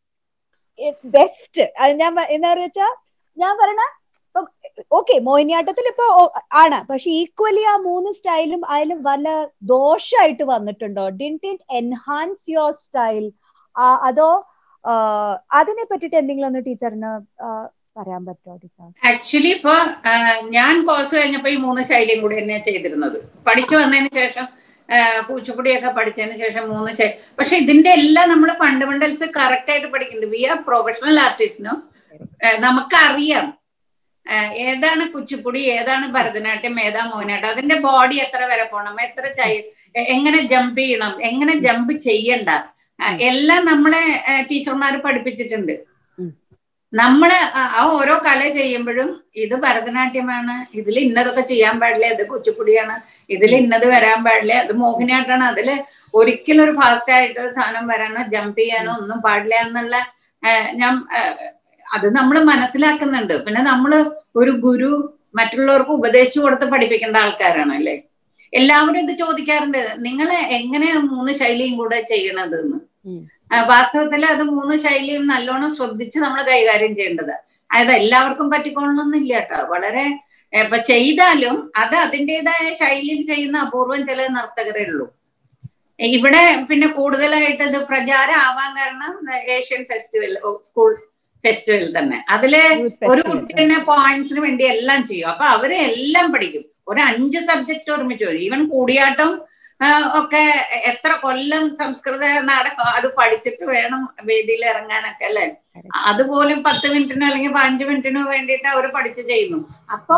ബെസ്റ്റ് അത് ഞാൻ പ- എന്താ വെച്ചാ ഞാൻ പറയണ ഓക്കെ മോഹിനിയാട്ടത്തിൽ ഇപ്പൊ ഓ- ആണ് പക്ഷെ ഈക്വലി ആ മൂന്ന് സ്റ്റൈലും അതിലും വല്ല ദോഷമായിട്ട് വന്നിട്ടുണ്ടോ didn't it enhance your style അതോ ആ, അതിനെ പറ്റിട്ട് എന്തെങ്കിലും ഒന്ന് ടീച്ചറിന് ആ, പറയാൻ പറ്റുമോ ടീച്ചർ ആക്ച്വലി ഇപ്പൊ ആ, ഞാൻ കോഴ്സ് കഴിഞ്ഞപ്പോ ഈ മൂന്ന് ശൈലിയും കൂടി തന്നെയാ ചെയ്തിരുന്നത് പഠിച്ചു വന്നതിന് ശേഷം ആ, കൂച്ചുപുടിയൊക്കെ പഠിച്ചതിന് ശേഷം മൂന്ന് ശൈലി പക്ഷെ ഇതിന്റെ എല്ലാം നമ്മൾ ഫണ്ടമെന്റൽസ് കറക്റ്റ് ആയിട്ട് പഠിക്കുന്നുണ്ട് വി ആർ പ്രൊഫഷണൽ ആർട്ടിസ്റ്റിനോ നമുക്കറിയാം ആ, ഏതാണ് കുച്ചിപ്പുടി ഏതാണ് ഭരതനാട്യം ഏതാ മോഹിനിയാട്ടം അതിന്റെ ബോഡി എത്ര വരെ പോകണം എത്ര ചൈ- എ- എങ്ങനെ ജമ്പ് ചെയ്യണം എങ്ങനെ ജമ്പ് ചെയ്യണ്ട ആ, എല്ലാം നമ്മളെ ടീച്ചർമാർ പഠിപ്പിച്ചിട്ടുണ്ട് ഉം. നമ്മള് ആ- ആ ഓരോ കല ചെയ്യുമ്പോഴും ഇത് ഭരതനാട്യമാണ് ഇതിൽ ഇന്നതൊക്കെ ചെയ്യാൻ പാടില്ല ഇത് കുച്ചിപ്പുടിയാണ് ഇതിൽ ഇന്നത് വരാൻ പാടില്ല ഇത് മോഹിനിയാട്ടാണ് അതില് ഒരിക്കലും ഒരു ഫാസ്റ്റ് ആയിട്ട് ഒരു സാധനം വരാനോ ജമ്പ് ചെയ്യാനോ ഒന്നും പാടില്ല എന്നുള്ള ആ, ഞാൻ ആ, അത് നമ്മൾ മനസ്സിലാക്കുന്നുണ്ട് പിന്നെ നമ്മള് ഒരു ഗുരു മറ്റുള്ളവർക്ക് ഉപദേശിച്ചു കൊടുത്ത് പഠിപ്പിക്കേണ്ട ആൾക്കാരാണ് അല്ലേ എല്ലാവരും ഇത് ചോദിക്കാറുണ്ട് നിങ്ങൾ എങ്ങനെ മൂന്ന് ശൈലിയും കൂടെ ചെയ്യണത് എന്ന് ഉം. വാസ്തവത്തിൽ അത് മൂന്ന് ശൈലിയും നല്ലോണം ശ്രദ്ധിച്ച് നമ്മൾ കൈകാര്യം ചെയ്യേണ്ടത് അതായത് എല്ലാവർക്കും പറ്റിക്കൊള്ളണമെന്നില്ല കേട്ടോ വളരെ ഏ, ഇപ്പൊ ചെയ്താലും അത് അതിൻ്റെതായ ശൈലിയിൽ ചെയ്യുന്ന അപൂർവം ചില നർത്തകരേ ഉള്ളൂ ഇവിടെ പിന്നെ കൂടുതലായിട്ട് ഇത് പ്രചാരം ആവാൻ കാരണം ഏഷ്യൻ ഫെസ്റ്റിവൽ സ്കൂൾ ഫെസ്റ്റിവൽ തന്നെ അതില് Youth ഒരു festival. കുട്ടീനെ പോയിന്റ്സിന് വേണ്ടി എല്ലാം ചെയ്യും അപ്പൊ അവര് എല്ലാം പഠിക്കും ഒരു അഞ്ച് സബ്ജക്ട് ഒരുമിച്ച് വരും ഈവൻ കൂടിയാട്ടം ആ, ഒക്കെ എത്ര കൊല്ലം സംസ്കൃത നാടകം അത് പഠിച്ചിട്ട് വേണം വേദിയിൽ ഇറങ്ങാനൊക്കെ അല്ലെ അതുപോലും പത്ത് മിനിറ്റിനോ അല്ലെങ്കിൽ പതിനഞ്ച് മിനിറ്റിനോ വേണ്ടിയിട്ട് അവർ പഠിച്ച് ചെയ്യുന്നു അപ്പൊ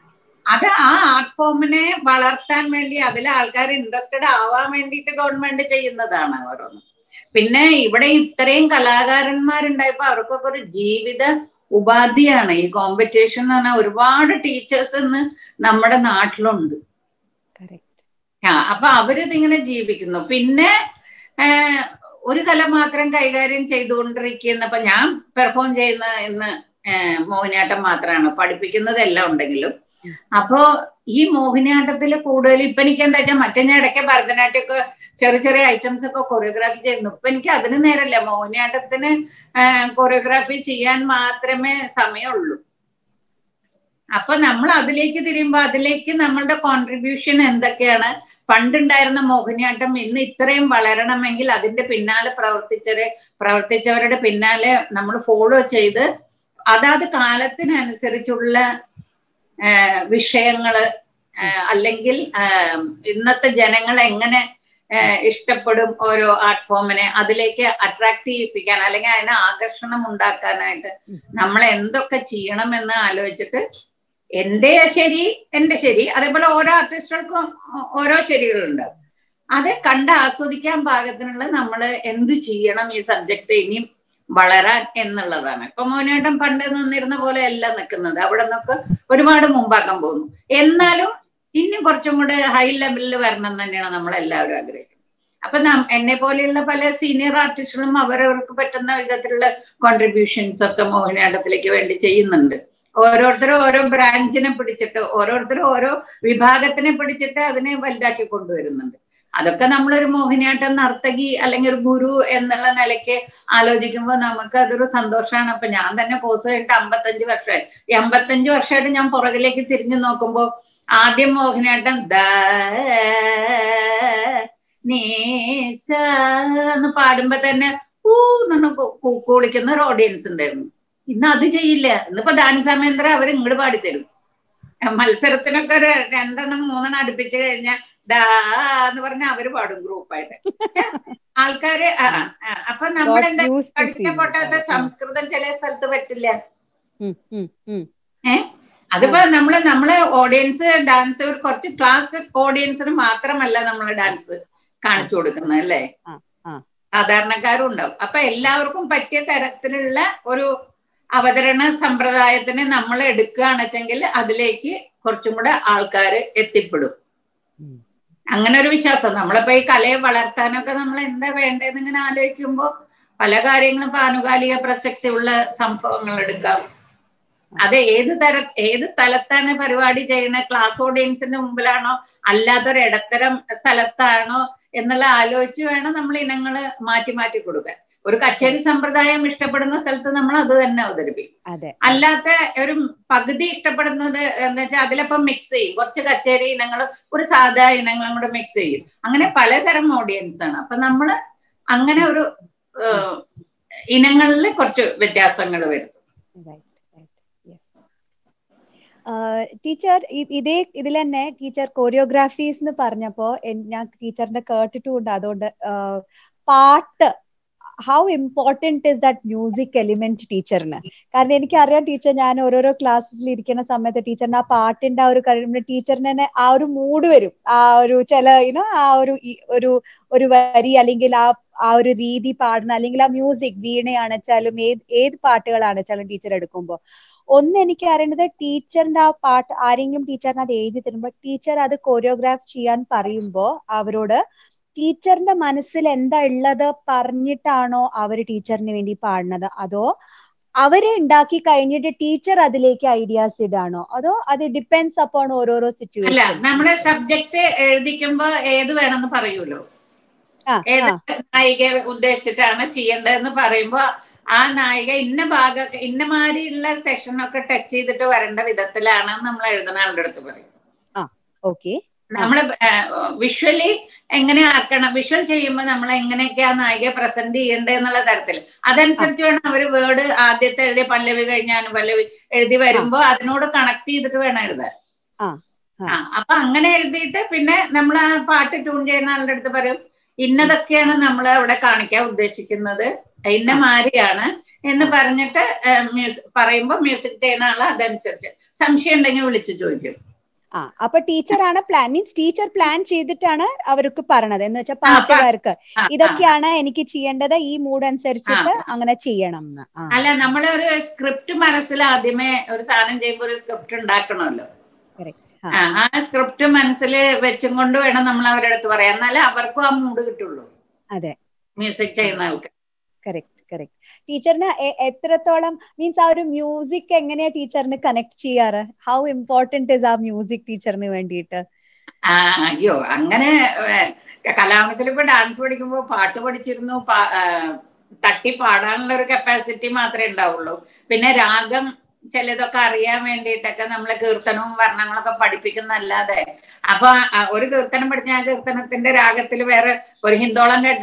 അത് ആ ആർട്ട് ഫോമിനെ വളർത്താൻ വേണ്ടി അതിൽ ആൾക്കാർ ഇൻട്രസ്റ്റഡ് ആവാൻ വേണ്ടിയിട്ട് ഗവൺമെന്റ് ചെയ്യുന്നതാണ് ഓരോന്ന് പിന്നെ ഇവിടെ ഇത്രയും കലാകാരന്മാരുണ്ടായപ്പോ അവർക്കൊക്കെ ഒരു ജീവിത ഉപാധിയാണ് ഈ കോമ്പറ്റീഷൻ എന്ന് പറഞ്ഞാൽ ഒരുപാട് ടീച്ചേഴ്സ് ഇന്ന് നമ്മുടെ നാട്ടിലുണ്ട് കറക്റ്റ് ആ അപ്പൊ അവരിതിങ്ങനെ ജീവിക്കുന്നു പിന്നെ ഏഹ്, ഒരു കല മാത്രം കൈകാര്യം ചെയ്തുകൊണ്ടിരിക്കുന്ന ഇപ്പൊ ഞാൻ പെർഫോം ചെയ്യുന്ന ഇന്ന് ഏഹ്, മോഹിനിയാട്ടം മാത്രമാണ് പഠിപ്പിക്കുന്നത് എല്ലാം ഉണ്ടെങ്കിലും അപ്പോ ഈ മോഹിനിയാട്ടത്തിൽ കൂടുതൽ ഇപ്പൊ എനിക്ക് എന്താ വെച്ചാൽ മറ്റേ ഞാൻ ഇടയ്ക്ക് ഭരതനാട്യമൊക്കെ ചെറിയ ചെറിയ ഐറ്റംസ് ഒക്കെ കൊറിയോഗ്രാഫി ചെയ്യുന്നു ഇപ്പൊ എനിക്ക് അതിന് നേരല്ല മോഹിനിയാട്ടത്തിന് കൊറിയോഗ്രാഫി ചെയ്യാൻ മാത്രമേ സമയമുള്ളൂ അപ്പൊ നമ്മൾ അതിലേക്ക് തിരിയുമ്പോ അതിലേക്ക് നമ്മളുടെ കോൺട്രിബ്യൂഷൻ എന്തൊക്കെയാണ് പണ്ടുണ്ടായിരുന്ന മോഹിനിയാട്ടം ഇന്ന് ഇത്രയും വളരണമെങ്കിൽ അതിന്റെ പിന്നാലെ പ്രവർത്തിച്ചവരെ പ്രവർത്തിച്ചവരുടെ പിന്നാലെ നമ്മൾ ഫോളോ ചെയ്ത് അതാത് കാലത്തിനനുസരിച്ചുള്ള ആഹ് വിഷയങ്ങള് ആഹ് അല്ലെങ്കിൽ ആഹ് ഇന്നത്തെ ജനങ്ങൾ എങ്ങനെ ഏഹ് ഇഷ്ടപ്പെടും ഓരോ ആർട്ട് ഫോമിനെ അതിലേക്ക് അട്രാക്ട് ചെയ്യിപ്പിക്കാൻ അല്ലെങ്കിൽ അതിനെ ആകർഷണം ഉണ്ടാക്കാനായിട്ട് നമ്മൾ എന്തൊക്കെ ചെയ്യണമെന്ന് ആലോചിച്ചിട്ട് എന്റെ ശരി എന്റെ ശരി അതേപോലെ ഓരോ ആർട്ടിസ്റ്റുകൾക്കും ഓരോ ശരികളുണ്ട് അത് കണ്ട് ആസ്വദിക്കാൻ പാകത്തിനുള്ള നമ്മൾ എന്ത് ചെയ്യണം ഈ സബ്ജക്ട് ഇനിയും വളരാൻ എന്നുള്ളതാണ് ഇപ്പൊ മോനേട്ടൻ പണ്ട് നിന്നിരുന്ന പോലെ അല്ല നിൽക്കുന്നത് അവിടെ നിന്നൊക്കെ ഒരുപാട് മുമ്പാക്കാൻ പോകുന്നു എന്നാലും ഇനിയും കുറച്ചും കൂടെ ഹൈ ലെവലിൽ വരണം എന്ന് തന്നെയാണ് നമ്മൾ എല്ലാവരും ആഗ്രഹിക്കുന്നത് അപ്പൊ നം- എന്നെ പോലെയുള്ള പല സീനിയർ ആർട്ടിസ്റ്റുകളും അവരവർക്ക് പറ്റുന്ന വിധത്തിലുള്ള കോൺട്രിബ്യൂഷൻസ് ഒക്കെ മോഹിനിയാട്ടത്തിലേക്ക് വേണ്ടി ചെയ്യുന്നുണ്ട് ഓരോരുത്തരും ഓരോ ബ്രാഞ്ചിനെ പിടിച്ചിട്ട് ഓരോരുത്തരും ഓരോ വിഭാഗത്തിനെ പിടിച്ചിട്ട് അതിനെ വലുതാക്കി കൊണ്ടുവരുന്നുണ്ട് അതൊക്കെ നമ്മളൊരു മോഹിനിയാട്ടം നർത്തകി അല്ലെങ്കിൽ ഒരു ഗുരു എന്നുള്ള നിലയ്ക്ക് ആലോചിക്കുമ്പോൾ നമുക്ക് അതൊരു സന്തോഷമാണ് അപ്പൊ ഞാൻ തന്നെ കോഴ്സ് കഴിഞ്ഞിട്ട് അമ്പത്തഞ്ച് വർഷമായി ഈ അമ്പത്തഞ്ച് വർഷമായിട്ട് ഞാൻ പുറകിലേക്ക് തിരിഞ്ഞു നോക്കുമ്പോ ആദ്യം മോഹിനിയാട്ടം ദ നീസ എന്ന് പാടുമ്പോ തന്നെ ഊ എന്ന് കൂളിക്കുന്ന ഒരു ഓഡിയൻസ് ഉണ്ടായിരുന്നു ഇന്ന് അത് ചെയ്യില്ല ഇന്നിപ്പോ ദാനി സമേന്ദ്ര അവർ ഇങ്ങോട്ട് പാടിത്തരും മത്സരത്തിനൊക്കെ ഒരു രണ്ടെണ്ണം മൂന്നെണ്ണം അടുപ്പിച്ച് കഴിഞ്ഞാൽ ദാ എന്ന് പറഞ്ഞാൽ അവര് പാടും ഗ്രൂപ്പായിട്ട് ആൾക്കാര് ആ, ആ, അപ്പൊ നമ്മളെന്താ Got used to പഠിക്കാൻ seeing പൊട്ടാത്ത that. സംസ്കൃതം ചില സ്ഥലത്ത് പറ്റില്ല ഉം, ഉം, ഉം. അതിപ്പോ നമ്മള് നമ്മള് ഓഡിയൻസ് ഡാൻസ് ഒരു കുറച്ച് ക്ലാസ് ഓഡിയൻസിന് മാത്രമല്ല നമ്മൾ ഡാൻസ് കാണിച്ചു കൊടുക്കുന്നത് അല്ലേ ആ, ആ. സാധാരണക്കാരും ഉണ്ടാവും അപ്പൊ എല്ലാവർക്കും പറ്റിയ തരത്തിലുള്ള ഒരു അവതരണ സമ്പ്രദായത്തിനെ നമ്മൾ എടുക്കുകയാണെച്ചെങ്കിൽ അതിലേക്ക് കുറച്ചും കൂടെ ആൾക്കാര് എത്തിപ്പെടും ഉം. അങ്ങനെ ഒരു വിശ്വാസം നമ്മളിപ്പോ ഈ കലയെ വളർത്താനൊക്കെ നമ്മൾ എന്താ വേണ്ടതെന്ന് ഇങ്ങനെ ആലോചിക്കുമ്പോ പല കാര്യങ്ങളും ഇപ്പൊ ആനുകാലിക പ്രസക്തിയുള്ള സംഭവങ്ങൾ എടുക്കാം അത് ഏത് തര ഏത് സ്ഥലത്താണ് പരിപാടി ചെയ്യുന്നത് ക്ലാസ് ഓഡിയൻസിന്റെ മുമ്പിലാണോ അല്ലാത്തൊരു ഇടത്തരം സ്ഥലത്താണോ എന്നുള്ള ആലോചിച്ച് വേണം നമ്മൾ ഇനങ്ങള് മാറ്റി മാറ്റി കൊടുക്കാൻ ഒരു കച്ചേരി സമ്പ്രദായം ഇഷ്ടപ്പെടുന്ന സ്ഥലത്ത് നമ്മൾ അത് തന്നെ അവതരിപ്പിക്കും അതെ അല്ലാത്ത ഒരു പകുതി ഇഷ്ടപ്പെടുന്നത് എന്താ വെച്ചാൽ അതിലപ്പം മിക്സ് ചെയ്യും കുറച്ച് കച്ചേരി ഇനങ്ങൾ ഒരു സാധാ ഇനങ്ങളും കൂടെ മിക്സ് ചെയ്യും അങ്ങനെ പലതരം ഓഡിയൻസ് ആണ് അപ്പൊ നമ്മള് അങ്ങനെ ഒരു ഏഹ്, ഇനങ്ങളിൽ കുറച്ച് വ്യത്യാസങ്ങൾ വരും റൈറ്റ് റൈറ്റ് ടീച്ചർ ഇതേ ഇതിൽ തന്നെ ടീച്ചർ കോറിയോഗ്രാഫീസ് എന്ന് പറഞ്ഞപ്പോ എൻ- ഞാൻ ടീച്ചറിന്റെ കേട്ടിട്ടുമുണ്ട് അതുകൊണ്ട് ആഹ് പാട്ട് how important is that music element ടീച്ചറിന് കാരണം എനിക്കറിയാം ടീച്ചർ ഞാൻ ഓരോരോ ക്ലാസ്സിൽ ഇരിക്കുന്ന സമയത്ത് ടീച്ചറിന് ആ പാട്ടിന്റെ ആ ഒരു കഴിയുമ്പോൾ ടീച്ചറിന് തന്നെ ആ ഒരു മൂഡ് വരും ആ ഒരു ചില യുനോ ആ ഒരു ഈ- ഒരു ഒരു വരി അല്ലെങ്കിൽ ആ ആ ഒരു രീതി പാടുന്ന അല്ലെങ്കിൽ ആ മ്യൂസിക് വീണയാണെച്ചാലും ഏത് ഏത് പാട്ടുകളാണെച്ചാലും ടീച്ചർ എടുക്കുമ്പോൾ ഒന്ന് എനിക്ക് അറിയേണ്ടത് ടീച്ചറിന്റെ ആ പാട്ട് ആരെങ്കിലും ടീച്ചറിന് അത് എഴുതി തരുമ്പോൾ ടീച്ചർ അത് കൊറിയോഗ്രാഫ് ചെയ്യാൻ പറയുമ്പോൾ അവരോട് ടീച്ചറിന്റെ മനസ്സിൽ എന്താ ഉള്ളത് പറഞ്ഞിട്ടാണോ അവര് ടീച്ചറിന് വേണ്ടി പാടുന്നത് അതോ അവരെ ഉണ്ടാക്കി കഴിഞ്ഞിട്ട് ടീച്ചർ അതിലേക്ക് ഐഡിയാസ് ഇടാണോ അതോ അത് ഡിപ്പെൻസ് അപ്പോൺ ഓരോരോ അല്ല സിറ്റുവേഷൻ നമ്മുടെ സബ്ജക്ട് എഴുതിക്കുമ്പോ ഏത് വേണമെന്ന് പറയൂലോ ആ ഏത് ആ നായിക ഉദ്ദേശിച്ചിട്ടാണ് ചെയ്യേണ്ടതെന്ന് പറയുമ്പോ ആ നായിക ഇന്ന ഭാഗം ഇന്ന മാതിരിയുള്ള സെഷനൊക്കെ ടച്ച് ചെയ്തിട്ട് വരേണ്ട വിധത്തിലാണ് നമ്മൾ എഴുതുന്ന ആളുടെ അടുത്ത് പറയും ഓക്കെ നമ്മൾ വിഷ്വലി എങ്ങനെ ആക്കണം വിഷ്വൽ ചെയ്യുമ്പോൾ നമ്മൾ എങ്ങനെയൊക്കെയാ നായികയെ പ്രസന്റ് ചെയ്യേണ്ടത് എന്നുള്ള തരത്തിൽ അതനുസരിച്ച് വേണം അവര് വേർഡ് ആദ്യത്തെ എഴുതിയ പല്ലവി കഴിഞ്ഞ അനുപല്ലവി എഴുതി വരുമ്പോ അതിനോട് കണക്ട് ചെയ്തിട്ട് വേണം എഴുതാൻ ആ, ആ. ആ അപ്പൊ അങ്ങനെ എഴുതിയിട്ട് പിന്നെ നമ്മൾ ആ പാട്ട് ട്യൂൺ ചെയ്യുന്ന ആളുടെ അടുത്ത് പറയും ഇന്നതൊക്കെയാണ് നമ്മൾ അവിടെ കാണിക്കാൻ ഉദ്ദേശിക്കുന്നത് ഇന്ന മാരിയാണ് എന്ന് പറഞ്ഞിട്ട് പറയുമ്പോ മ്യൂസിക് ചെയ്യുന്ന ആള് അതനുസരിച്ച് സംശയം ഉണ്ടെങ്കിൽ വിളിച്ചു ചോദിക്കും ആ അപ്പൊ ടീച്ചറാണ് പ്ലാൻ മീൻസ് ടീച്ചർ പ്ലാൻ ചെയ്തിട്ടാണ് അവർക്ക് പറഞ്ഞത് എന്ന് വെച്ചാൽ ആ, പ- പാട്ടുകാർക്ക് ആ, ആ. ഇതൊക്കെയാണ് എനിക്ക് ചെയ്യേണ്ടത് ഈ മൂഡ് അനുസരിച്ചിട്ട് അങ്ങനെ ചെയ്യണം എന്ന് ആ അല്ല നമ്മൾ ഒരു സ്ക്രിപ്റ്റ് മനസ്സിൽ ആദ്യമേ ഒരു സാധനം ചെയ്യുമ്പോൾ ഒരു സ്ക്രിപ്റ്റ് ഉണ്ടാക്കണമല്ലോ correct. ആ, ആ സ്ക്രിപ്റ്റ് മനസ്സിൽ വെച്ചും കൊണ്ട് വേണം നമ്മൾ അവരുടെ അടുത്ത് പറയാൻ എന്നാലേ അവർക്കും ആ മൂഡ് കിട്ടുള്ളൂ അതെ മ്യൂസിക് ചെയ്യുന്ന ആൾക്ക് കറക്റ്റ് കറക്റ്റ് ടീച്ചറിന് എ- എത്രത്തോളം മീൻസ് ആ ഒരു മ്യൂസിക് എങ്ങനെയാ ടീച്ചറിന് കണക്ട് ചെയ്യാറ് how important is ah music ടീച്ചറിന് വേണ്ടിയിട്ട് ആ അയ്യോ അങ്ങനെ കലാമത്തിൽ ഇപ്പൊ ഡാൻസ് പഠിക്കുമ്പോ പാട്ട് പഠിച്ചിരുന്നു പാ- ആ, തട്ടി പാടാനുള്ള ഒരു കപ്പാസിറ്റി മാത്രമേ ഉണ്ടാവുള്ളൂ പിന്നെ രാഗം ചിലതൊക്കെ അറിയാൻ വേണ്ടിയിട്ടൊക്കെ നമ്മളെ കീർത്തനവും വർണ്ണങ്ങളൊക്കെ പഠിപ്പിക്കുന്നല്ലാതെ അപ്പൊ ആ ഒരു കീർത്തനം പഠിച്ച ആ കീർത്തനത്തിന്റെ രാഗത്തിൽ വേറെ ഒരു ഹിന്ദോളം കേട്ട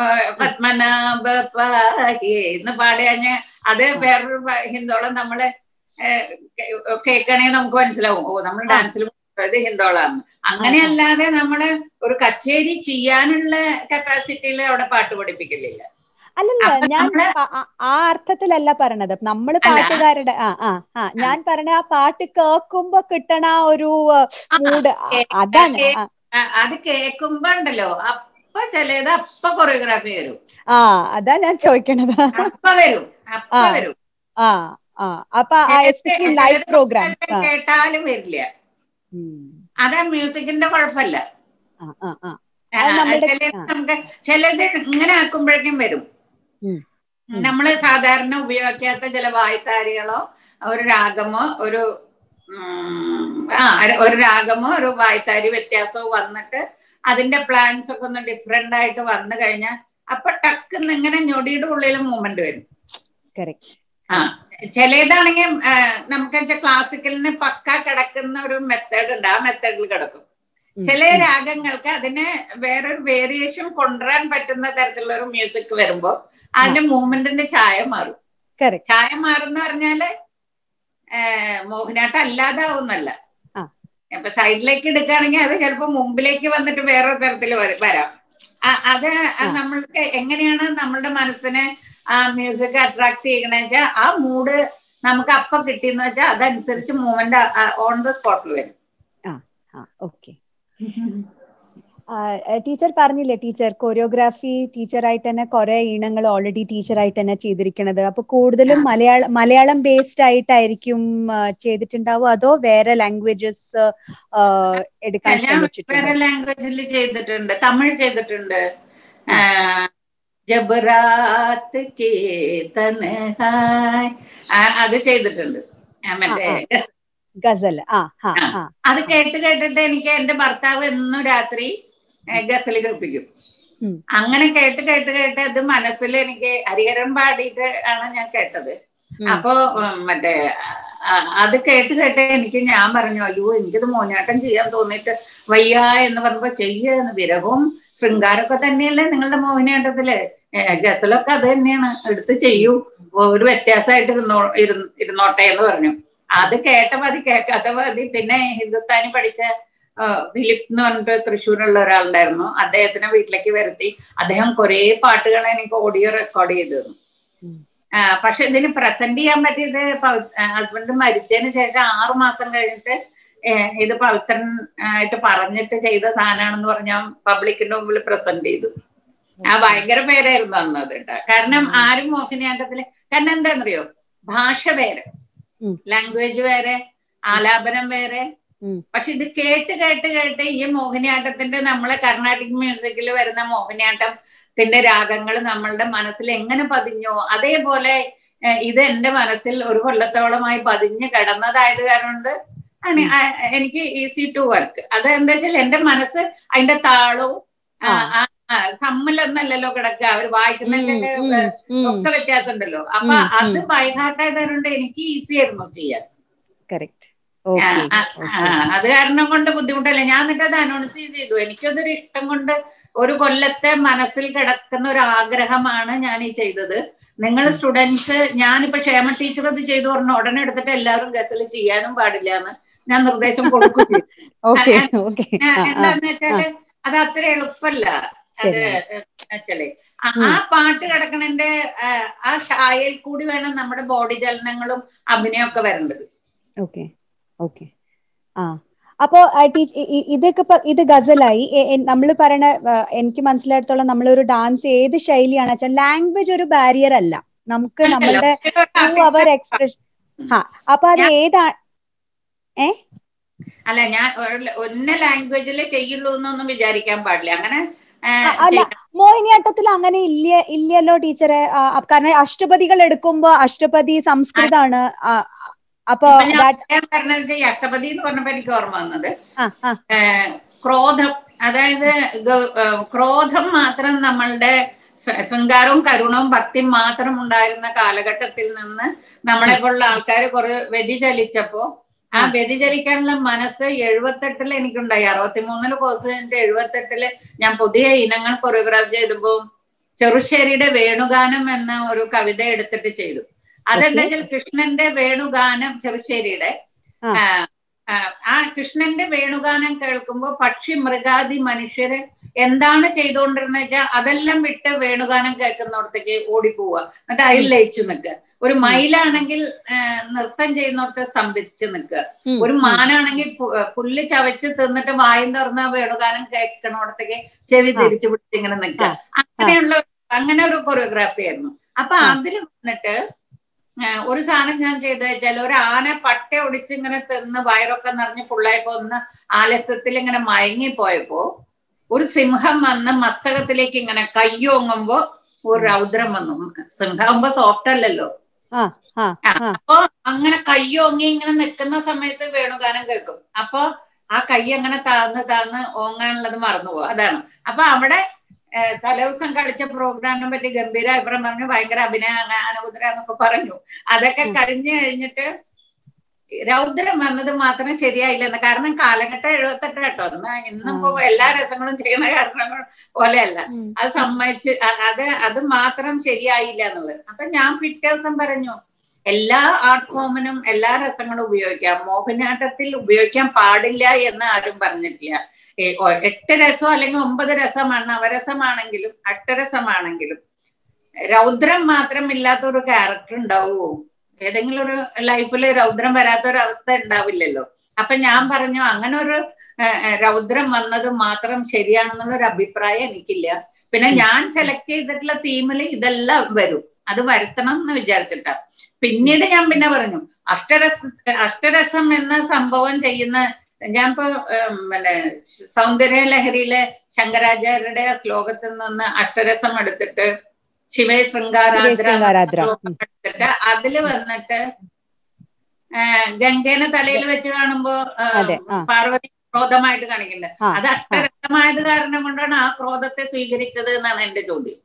പത്മനാഭ പാഹി എന്ന് പാടിയഞ്ഞ് അത് വേറൊരു പ- ഹിന്ദോളം നമ്മള് കേൾക്കണേ നമുക്ക് മനസ്സിലാവും ഓ നമ്മൾ ആ. ഡാൻസിൽ ഇത് ഹിന്ദോളാണ് അങ്ങനെയല്ലാതെ നമ്മള് ഒരു കച്ചേരി ചെയ്യാനുള്ള കപ്പാസിറ്റിയിൽ അവിടെ പാട്ട് പഠിപ്പിക്കലില്ല അല്ലല്ല അപ്പൊ ഞാൻ നമ്മള് പ- ആ- ആ അർത്ഥത്തിലല്ല പറഞ്ഞത് നമ്മള് അല്ല. പാട്ടുകാരുടെ ആ ആ ആ ഞാൻ പറഞ്ഞ ആ പാട്ട് കേൾക്കുമ്പോ കിട്ടണ ആ ഒരു മൂഡ് കേ- അതാണ് കേ- ആ, ആ, അത് കേൾക്കുമ്പോ ഉണ്ടല്ലോ അപ്പൊ ചിലത് അപ്പൊ കൊറിയോഗ്രാഫി വരും ആ അതാ ഞാൻ ചോദിക്കണത് അപ്പൊ വരും അപ്പൊ ആ. വരും ആ ആ അപ്പൊ ആ ചിലത് എസ്പെഷ്യലി ലൈവ് ചിലത് പ്രോഗ്രാംസ് ആ കേട്ടാലും വരില്ല ഉം. അതാ മ്യൂസിക്കിന്റെ കുഴപ്പമില്ല ആ ആ ആ ആ, അത് നമ്മുടെ- ചിലത് ആ. നമുക്ക് ചിലത് ഇങ്ങനെ ആക്കുമ്പോഴേക്കും വരും ഉം. ഉം. നമ്മള് സാധാരണ ഉപയോഗിക്കാത്ത ചില വായ്ത്താരികളോ ഒരു രാഗമോ ഒരു ഉം, ആ ഒരു രാഗമോ ഒരു വായ്ത്താരി വ്യത്യാസമോ വന്നിട്ട് അതിന്റെ പ്ലാൻസ് ഒക്കെ ഒന്ന് ഡിഫറെന്റ് ആയിട്ട് വന്നു കഴിഞ്ഞാൽ അപ്പൊ ടക്കുന്ന് ഇങ്ങനെ ഞൊടിയുടെ ഉള്ളിൽ മൂവ്മെന്റ് വരും കറക്റ്റ് ആ ചിലതാണെങ്കിൽ നമുക്ക് ക്ലാസിക്കലിന് പക്ക കിടക്കുന്ന ഒരു മെത്തേഡ് ഉണ്ട് ആ മെത്തേഡിൽ കിടക്കും ചില രാഗങ്ങൾക്ക് അതിന് വേറൊരു വേരിയേഷൻ കൊണ്ടുവരാൻ പറ്റുന്ന തരത്തിലുള്ള ഒരു മ്യൂസിക് വരുമ്പോ അതിന്റെ മൂവ്മെന്റിന്റെ ചായ മാറും കറക്റ്റ് ചായ മാറുന്ന പറഞ്ഞാല് ഏഹ് മോഹിനിയാട്ടം അല്ലാതാവുന്നല്ല ആ. അപ്പൊ സൈഡിലേക്ക് എടുക്കുകയാണെങ്കിൽ അത് ചിലപ്പോ മുമ്പിലേക്ക് വന്നിട്ട് വേറെ തരത്തിൽ വരാം ആ- അത് ആ. നമ്മൾക്ക് എങ്ങനെയാണ് നമ്മളുടെ മനസ്സിനെ ആ മ്യൂസിക് അട്രാക്ട് ചെയ്യണമെന്ന് വെച്ചാൽ ആ മൂഡ് നമുക്ക് അപ്പൊ കിട്ടിയെന്ന് വെച്ചാൽ അതനുസരിച്ച് മൂവ്മെന്റ് ഓൺ ദ സ്പോട്ടിൽ വരും ആ ഓക്കെ ടീച്ചർ പറഞ്ഞില്ലേ ടീച്ചർ കൊറിയോഗ്രാഫി ടീച്ചറായിട്ട് തന്നെ കുറെ ഇനങ്ങൾ ഓൾറെഡി ടീച്ചറായിട്ട് തന്നെ ചെയ്തിരിക്കണത് അപ്പൊ കൂടുതലും മലയാളം മലയാളം ബേസ്ഡ് ആയിട്ടായിരിക്കും ആ, ചെയ്തിട്ടുണ്ടാവോ അതോ വേറെ ലാംഗ്വേജസ് എടുക്കാൻ ഞാൻ വേറെ ശ്രമിച്ചിട്ടുണ്ടോ ലാംഗ്വേജിൽ ചെയ്തിട്ടുണ്ട് തമിഴ് ചെയ്തിട്ടുണ്ട് ആ, ജബറാത്ത് കേ തൻഹായ് ആ, അത് ചെയ്തിട്ടുണ്ട് ആ, മറ്റേ ആ, ആ. ഗസൽ ആ ഹാ ആ. ഹാ അത് കേട്ട് കേട്ടിട്ട് എനിക്ക് എന്റെ ഭർത്താവ് എന്നും രാത്രി ഗസൽ കേൾപ്പിക്കും ഉം. അങ്ങനെ കേട്ട് കേട്ട് കേട്ട് അത് മനസ്സിൽ എനിക്ക് ഹരിഹരം പാടിയിട്ട് ആണ് ഞാൻ കേട്ടത് ഉം. അപ്പൊ ഉം, മറ്റേ ആ, അത് കേട്ട് കേട്ട് എനിക്ക് ഞാൻ പറഞ്ഞു അയ്യോ എനിക്കിത് മോനാട്ടം ചെയ്യാൻ തോന്നിയിട്ട് വയ്യ എന്ന് പറഞ്ഞപ്പോ ചെയ്യാന്ന് വിരഹവും ശൃംഗാരമൊക്കെ തന്നെയല്ലേ നിങ്ങളുടെ മോഹിനിയാട്ടത്തില് ഏ, ഗസലൊക്കെ അത് തന്നെയാണ് എടുത്ത് ചെയ്യൂ ഒരു വ്യത്യാസമായിട്ട് ഇരുന്നോ ഇരുന്ന് ഇരുന്നോട്ടെ എന്ന് പറഞ്ഞു അത് കേട്ട മതി കേൾക്കാത്ത മതി പിന്നെ ഹിന്ദുസ്ഥാനി പഠിച്ച ആ, ഫിലിപ്പ് എന്ന് പറഞ്ഞിട്ട് തൃശ്ശൂരുള്ള ഒരാളുണ്ടായിരുന്നു അദ്ദേഹത്തിനെ വീട്ടിലേക്ക് വരുത്തി അദ്ദേഹം കുറേ പാട്ടുകൾ എനിക്ക് ഓഡിയോ റെക്കോർഡ് ചെയ്തു തന്നു ഉം. ആ, പക്ഷെ ഇതിന് പ്രസന്റ് ചെയ്യാൻ പറ്റിയത് ഹസ്ബൻഡ് മരിച്ചതിന് ശേഷം ആറു മാസം കഴിഞ്ഞിട്ട് ഏ, ഇത് പവിത്രൻ ആയിട്ട് പറഞ്ഞിട്ട് ചെയ്ത സാധനമാണെന്ന് പറഞ്ഞാൽ പബ്ലിക്കിന്റെ മുമ്പിൽ പ്രസന്റ് ചെയ്തു ആ ഭയങ്കര പേരായിരുന്നു അന്നത് ട്ടോ. കാരണം ആരും മോഹിനിയാട്ടത്തില് കാരണം എന്താണെന്നറിയോ ഭാഷ വേറെ ഉം. ലാംഗ്വേജ് വേറെ ആലാപനം വേറെ ഉം. പക്ഷെ ഇത് കേട്ട് കേട്ട് കേട്ട് ഈ മോഹിനിയാട്ടത്തിന്റെ നമ്മളെ കർണാട്ടിക് മ്യൂസിക്കിൽ വരുന്ന മോഹിനിയാട്ടത്തിന്റെ രാഗങ്ങൾ നമ്മളുടെ മനസ്സിൽ എങ്ങനെ പതിഞ്ഞോ അതേപോലെ ഏഹ്, ഇത് എന്റെ മനസ്സിൽ ഒരു കൊല്ലത്തോളമായി പതിഞ്ഞ് കിടന്നതായത് കാരണം കൊണ്ട് അനി- ആ- എനിക്ക് ഈസി ടു വർക്ക് അത് എന്താ വെച്ചാൽ എന്റെ മനസ്സ് അതിന്റെ താളവും ആ, ആ, ആ, സമ്മലൊന്നല്ലല്ലോ കിടക്കുക അവർ വായിക്കുന്നതിന്റെ ഉം, ഉം, ഉം. ഒക്കെ വ്യത്യാസം ഉണ്ടല്ലോ അപ്പൊ ഉം, അത് ഉം. ബൈഹാർട്ടായത് കൊണ്ട് എനിക്ക് ഈസി ആയിരുന്നു ചെയ്യാൻ കറക്റ്റ് ആ, ഓക്കെ ആ, ആ, അത് കാരണം കൊണ്ട് ബുദ്ധിമുട്ടല്ല ഞാൻ എന്നിട്ട് അത് അനൗൺസ് ചെയ്തു എനിക്കതൊരു ഇഷ്ടം കൊണ്ട് ഒരു കൊല്ലത്തെ മനസ്സിൽ കിടക്കുന്ന ഒരു ആഗ്രഹമാണ് ഞാൻ ഈ ചെയ്തത് നിങ്ങൾ സ്റ്റുഡൻസ് ഞാനിപ്പോ ക്ഷേമ ടീച്ചർ അത് ചെയ്തു പറഞ്ഞ ഉടനെ എടുത്തിട്ട് എല്ലാവരും ഗസൽ ചെയ്യാനും പാടില്ല എന്ന് ഞാൻ നിർദ്ദേശം കൊടുക്കും ഓക്കെ ഓക്കെ എന്താന്ന് വെച്ചാല് അത് അത്ര എളുപ്പല്ല അത് വെച്ചാല് ആ- ആ പാട്ട് കിടക്കണതിന്റെ ആ, ആ ഛായയിൽ കൂടി വേണം നമ്മുടെ ബോഡി ചലനങ്ങളും അഭിനയമൊക്കെ വരേണ്ടത് ഓക്കെ ഓക്കെ ആ അപ്പോ ആ, ടീ- ഇ- ഇ- ഇതൊക്കെ ഇപ്പൊ ഇത് ഗസലായി നമ്മൾ പറയണ ആ, എനിക്ക് മനസ്സിലായിടത്തോളം നമ്മളൊരു ഡാൻസ് ഏത് ശൈലിയാണ് വെച്ചാൽ ലാംഗ്വേജ് ഒരു ബാരിയർ അല്ല നമുക്ക് നമ്മളുടെ ത്രൂ അവർ എക്സ്പ്രഷൻ ആ അപ്പൊ അത് ഏതാ അല്ല ഞാൻ ഒരു- ഒന്ന ലാംഗ്വേജിലെ ചെയ്യുള്ളൂ എന്നൊന്നും വിചാരിക്കാൻ പാടില്ല അങ്ങനെ ആ, ആ, അല്ല ചെയ്യ- മോഹിനിയാട്ടത്തിൽ അങ്ങനെ ഇല്ല ഇല്ലല്ലോ ടീച്ചറെ ആ, അ- കാരണം അഷ്ടപതികൾ എടുക്കുമ്പോ അഷ്ടപതി സംസ്കൃതാണ് ആ, അപ്പൊ ഇപ്പൊ ഞാൻ that- പറയാൻ പറഞ്ഞത് ഈ അഷ്ടപതി എന്ന് പറഞ്ഞപ്പോ എനിക്ക് ഓർമ്മ വന്നത് ആ, ആ, ഏഹ് ക്രോധം അതായത് ഗ- ഏഹ് ക്രോധം മാത്രം നമ്മളുടെ ശൃ- ശൃംഗാരവും കരുണവും ഭക്തിയും മാത്രം ഉണ്ടായിരുന്ന കാലഘട്ടത്തിൽ നിന്ന് നമ്മളെ പോലുള്ള ആൾക്കാർ കുറെ വ്യതിചലിച്ചപ്പോ ആ വ്യതിചലിക്കാനുള്ള മനസ്സ് എഴുപത്തെട്ടില് എനിക്കുണ്ടായി അറുപത്തിമൂന്നില് കോഴ്സ് കഴിഞ്ഞിട്ട് എഴുപത്തെട്ടില് ഞാൻ പുതിയ ഇനങ്ങൾ കൊറിയോഗ്രാഫ് ചെയ്തപ്പോ ചെറുശ്ശേരിയുടെ വേണുഗാനം എന്ന ഒരു കവിത എടുത്തിട്ട് ചെയ്തു അതെന്താ വെച്ചാൽ കൃഷ്ണന്റെ വേണുഗാനം ചെറുശ്ശേരിയുടെ ആ. ആ, ആ, ആ കൃഷ്ണന്റെ വേണുഗാനം കേൾക്കുമ്പോ പക്ഷി മൃഗാദി മനുഷ്യര് എന്താണ് ചെയ്തുകൊണ്ടിരുന്നത് വെച്ചാൽ അതെല്ലാം വിട്ട് വേണുഗാനം കേൾക്കുന്നിടത്തേക്ക് ഓടിപ്പോവുക എന്നിട്ട് അതിൽ ലയിച്ചു നിൽക്കുക ഒരു മയിലാണെങ്കിൽ ആ, നൃത്തം ചെയ്യുന്നിടത്ത് സ്തംഭിച്ച് നിൽക്കുക ഉം, ഒരു മാനാണെങ്കിൽ പു- പുല്ല് ചവച്ച് തിന്നിട്ട് വായും തുറന്ന വേണുഗാനം കേൾക്കണോടത്തേക്ക് ചെവി ആ. തിരിച്ചു പിടിച്ച് ഇങ്ങനെ നിൽക്കുക അങ്ങനെയുള്ള അങ്ങനെ ഒരു കൊറിയോഗ്രാഫി ആയിരുന്നു അപ്പൊ ആ. അതിൽ വന്നിട്ട് ആ, ഒരു സാധനം ഞാൻ ചെയ്ത വെച്ചാൽ ഒരു ആന പട്ട ഒടിച്ച് ഇങ്ങനെ തിന്ന് വയറൊക്കെ നിറഞ്ഞ് ഫുള്ളായപ്പോ ഒന്ന് ആലസ്യത്തിൽ ഇങ്ങനെ മയങ്ങിപ്പോയപ്പോ ഒരു സിംഹം വന്ന് മസ്തകത്തിലേക്ക് ഇങ്ങനെ കയ്യോങ്ങുമ്പോ ഒരു രൗദ്രം വന്നു സിംഹമാകുമ്പോ സോഫ്റ്റ് അല്ലല്ലോ ആ ആ ആ, ആ അപ്പൊ അങ്ങനെ കയ്യോങ്ങി ഇങ്ങനെ നിൽക്കുന്ന സമയത്ത് വേണുഗാനം കേൾക്കും അപ്പൊ ആ കൈ അങ്ങനെ താന്ന് താന്ന് ഓങ്ങാനുള്ളത് മറന്നുപോകും അതാണ് അപ്പൊ അവിടെ ഏഹ്, തലേദിവസം കളിച്ച പ്രോഗ്രാമിനെ പറ്റി ഗംഭീര അഭിപ്രായം പറഞ്ഞു ഭയങ്കര അഭിനയ അനോദര എന്നൊക്കെ പറഞ്ഞു അതൊക്കെ ഉം. കഴിഞ്ഞു കഴിഞ്ഞിട്ട് രൗദ്രം വന്നത് മാത്രം ശരിയായില്ലെന്ന് കാരണം കാലഘട്ടം എഴുപത്തെട്ട് കേട്ടോ എന്നാ ഇന്നിപ്പോ എല്ലാ രസങ്ങളും ചെയ്യുന്ന കാരണങ്ങൾ പോലെയല്ല ഉം. അത് സമ്മതിച്ച് അ- അത് അത് മാത്രം ശരിയായില്ല എന്നുള്ളത് അപ്പൊ ഞാൻ പിറ്റേ ദിവസം പറഞ്ഞു എല്ലാ ആർട്ട് ഫോമിനും എല്ലാ രസങ്ങളും ഉപയോഗിക്കാം മോഹിനിയാട്ടത്തിൽ ഉപയോഗിക്കാൻ പാടില്ല എന്ന് ആരും പറഞ്ഞിട്ടില്ല ഏ, ഒ- എട്ട് രസം അല്ലെങ്കിൽ ഒമ്പത് രസമാണ് നവരസമാണെങ്കിലും അഷ്ടരസമാണെങ്കിലും രൗദ്രം മാത്രം ഇല്ലാത്ത ഒരു ക്യാരക്ടർ ഉണ്ടാവുമോ ഏതെങ്കിലും ഒരു ലൈഫിൽ രൗദ്രം വരാത്ത ഒരു അവസ്ഥ ഉണ്ടാവില്ലല്ലോ അപ്പൊ ഞാൻ പറഞ്ഞു അങ്ങനെ ഒരു ഏ, ഏ, രൗദ്രം വന്നത് മാത്രം ശരിയാണെന്നുള്ള ഒരു അഭിപ്രായം എനിക്കില്ല പിന്നെ ഞാൻ സെലക്ട് ചെയ്തിട്ടുള്ള തീമിൽ ഇതെല്ലാം വരും അത് വരുത്തണം എന്ന് വിചാരിച്ചിട്ടാ പിന്നീട് ഞാൻ പിന്നെ പറഞ്ഞു അഷ്ടരസ അഷ്ടരസം എന്ന സംഭവം ചെയ്യുന്ന ഞാൻ ഇപ്പൊ ഉം, പിന്നെ സൗന്ദര്യ ലഹരിയിലെ ശങ്കരാചാര്യരുടെ ആ ശ്ലോകത്തിൽ നിന്ന് അഷ്ടരസം എടുത്തിട്ട് ശിവേ ശൃംഗാരാദ്ര ശൃംഗാരാദ്ര. ശ്ലോകം എടുത്തിട്ട് അതില് വന്നിട്ട് ആ, ഗംഗേനെ തലയിൽ വെച്ച് കാണുമ്പോ ആ, അതെ, ആ. പാർവതി ക്രോധമായിട്ട് കാണിക്കുന്നത് ആ, അത് അഷ്ടരസമായത് കാരണം കൊണ്ടാണ് ആ ക്രോധത്തെ സ്വീകരിച്ചത് എന്നാണ് എന്റെ ചോദ്യം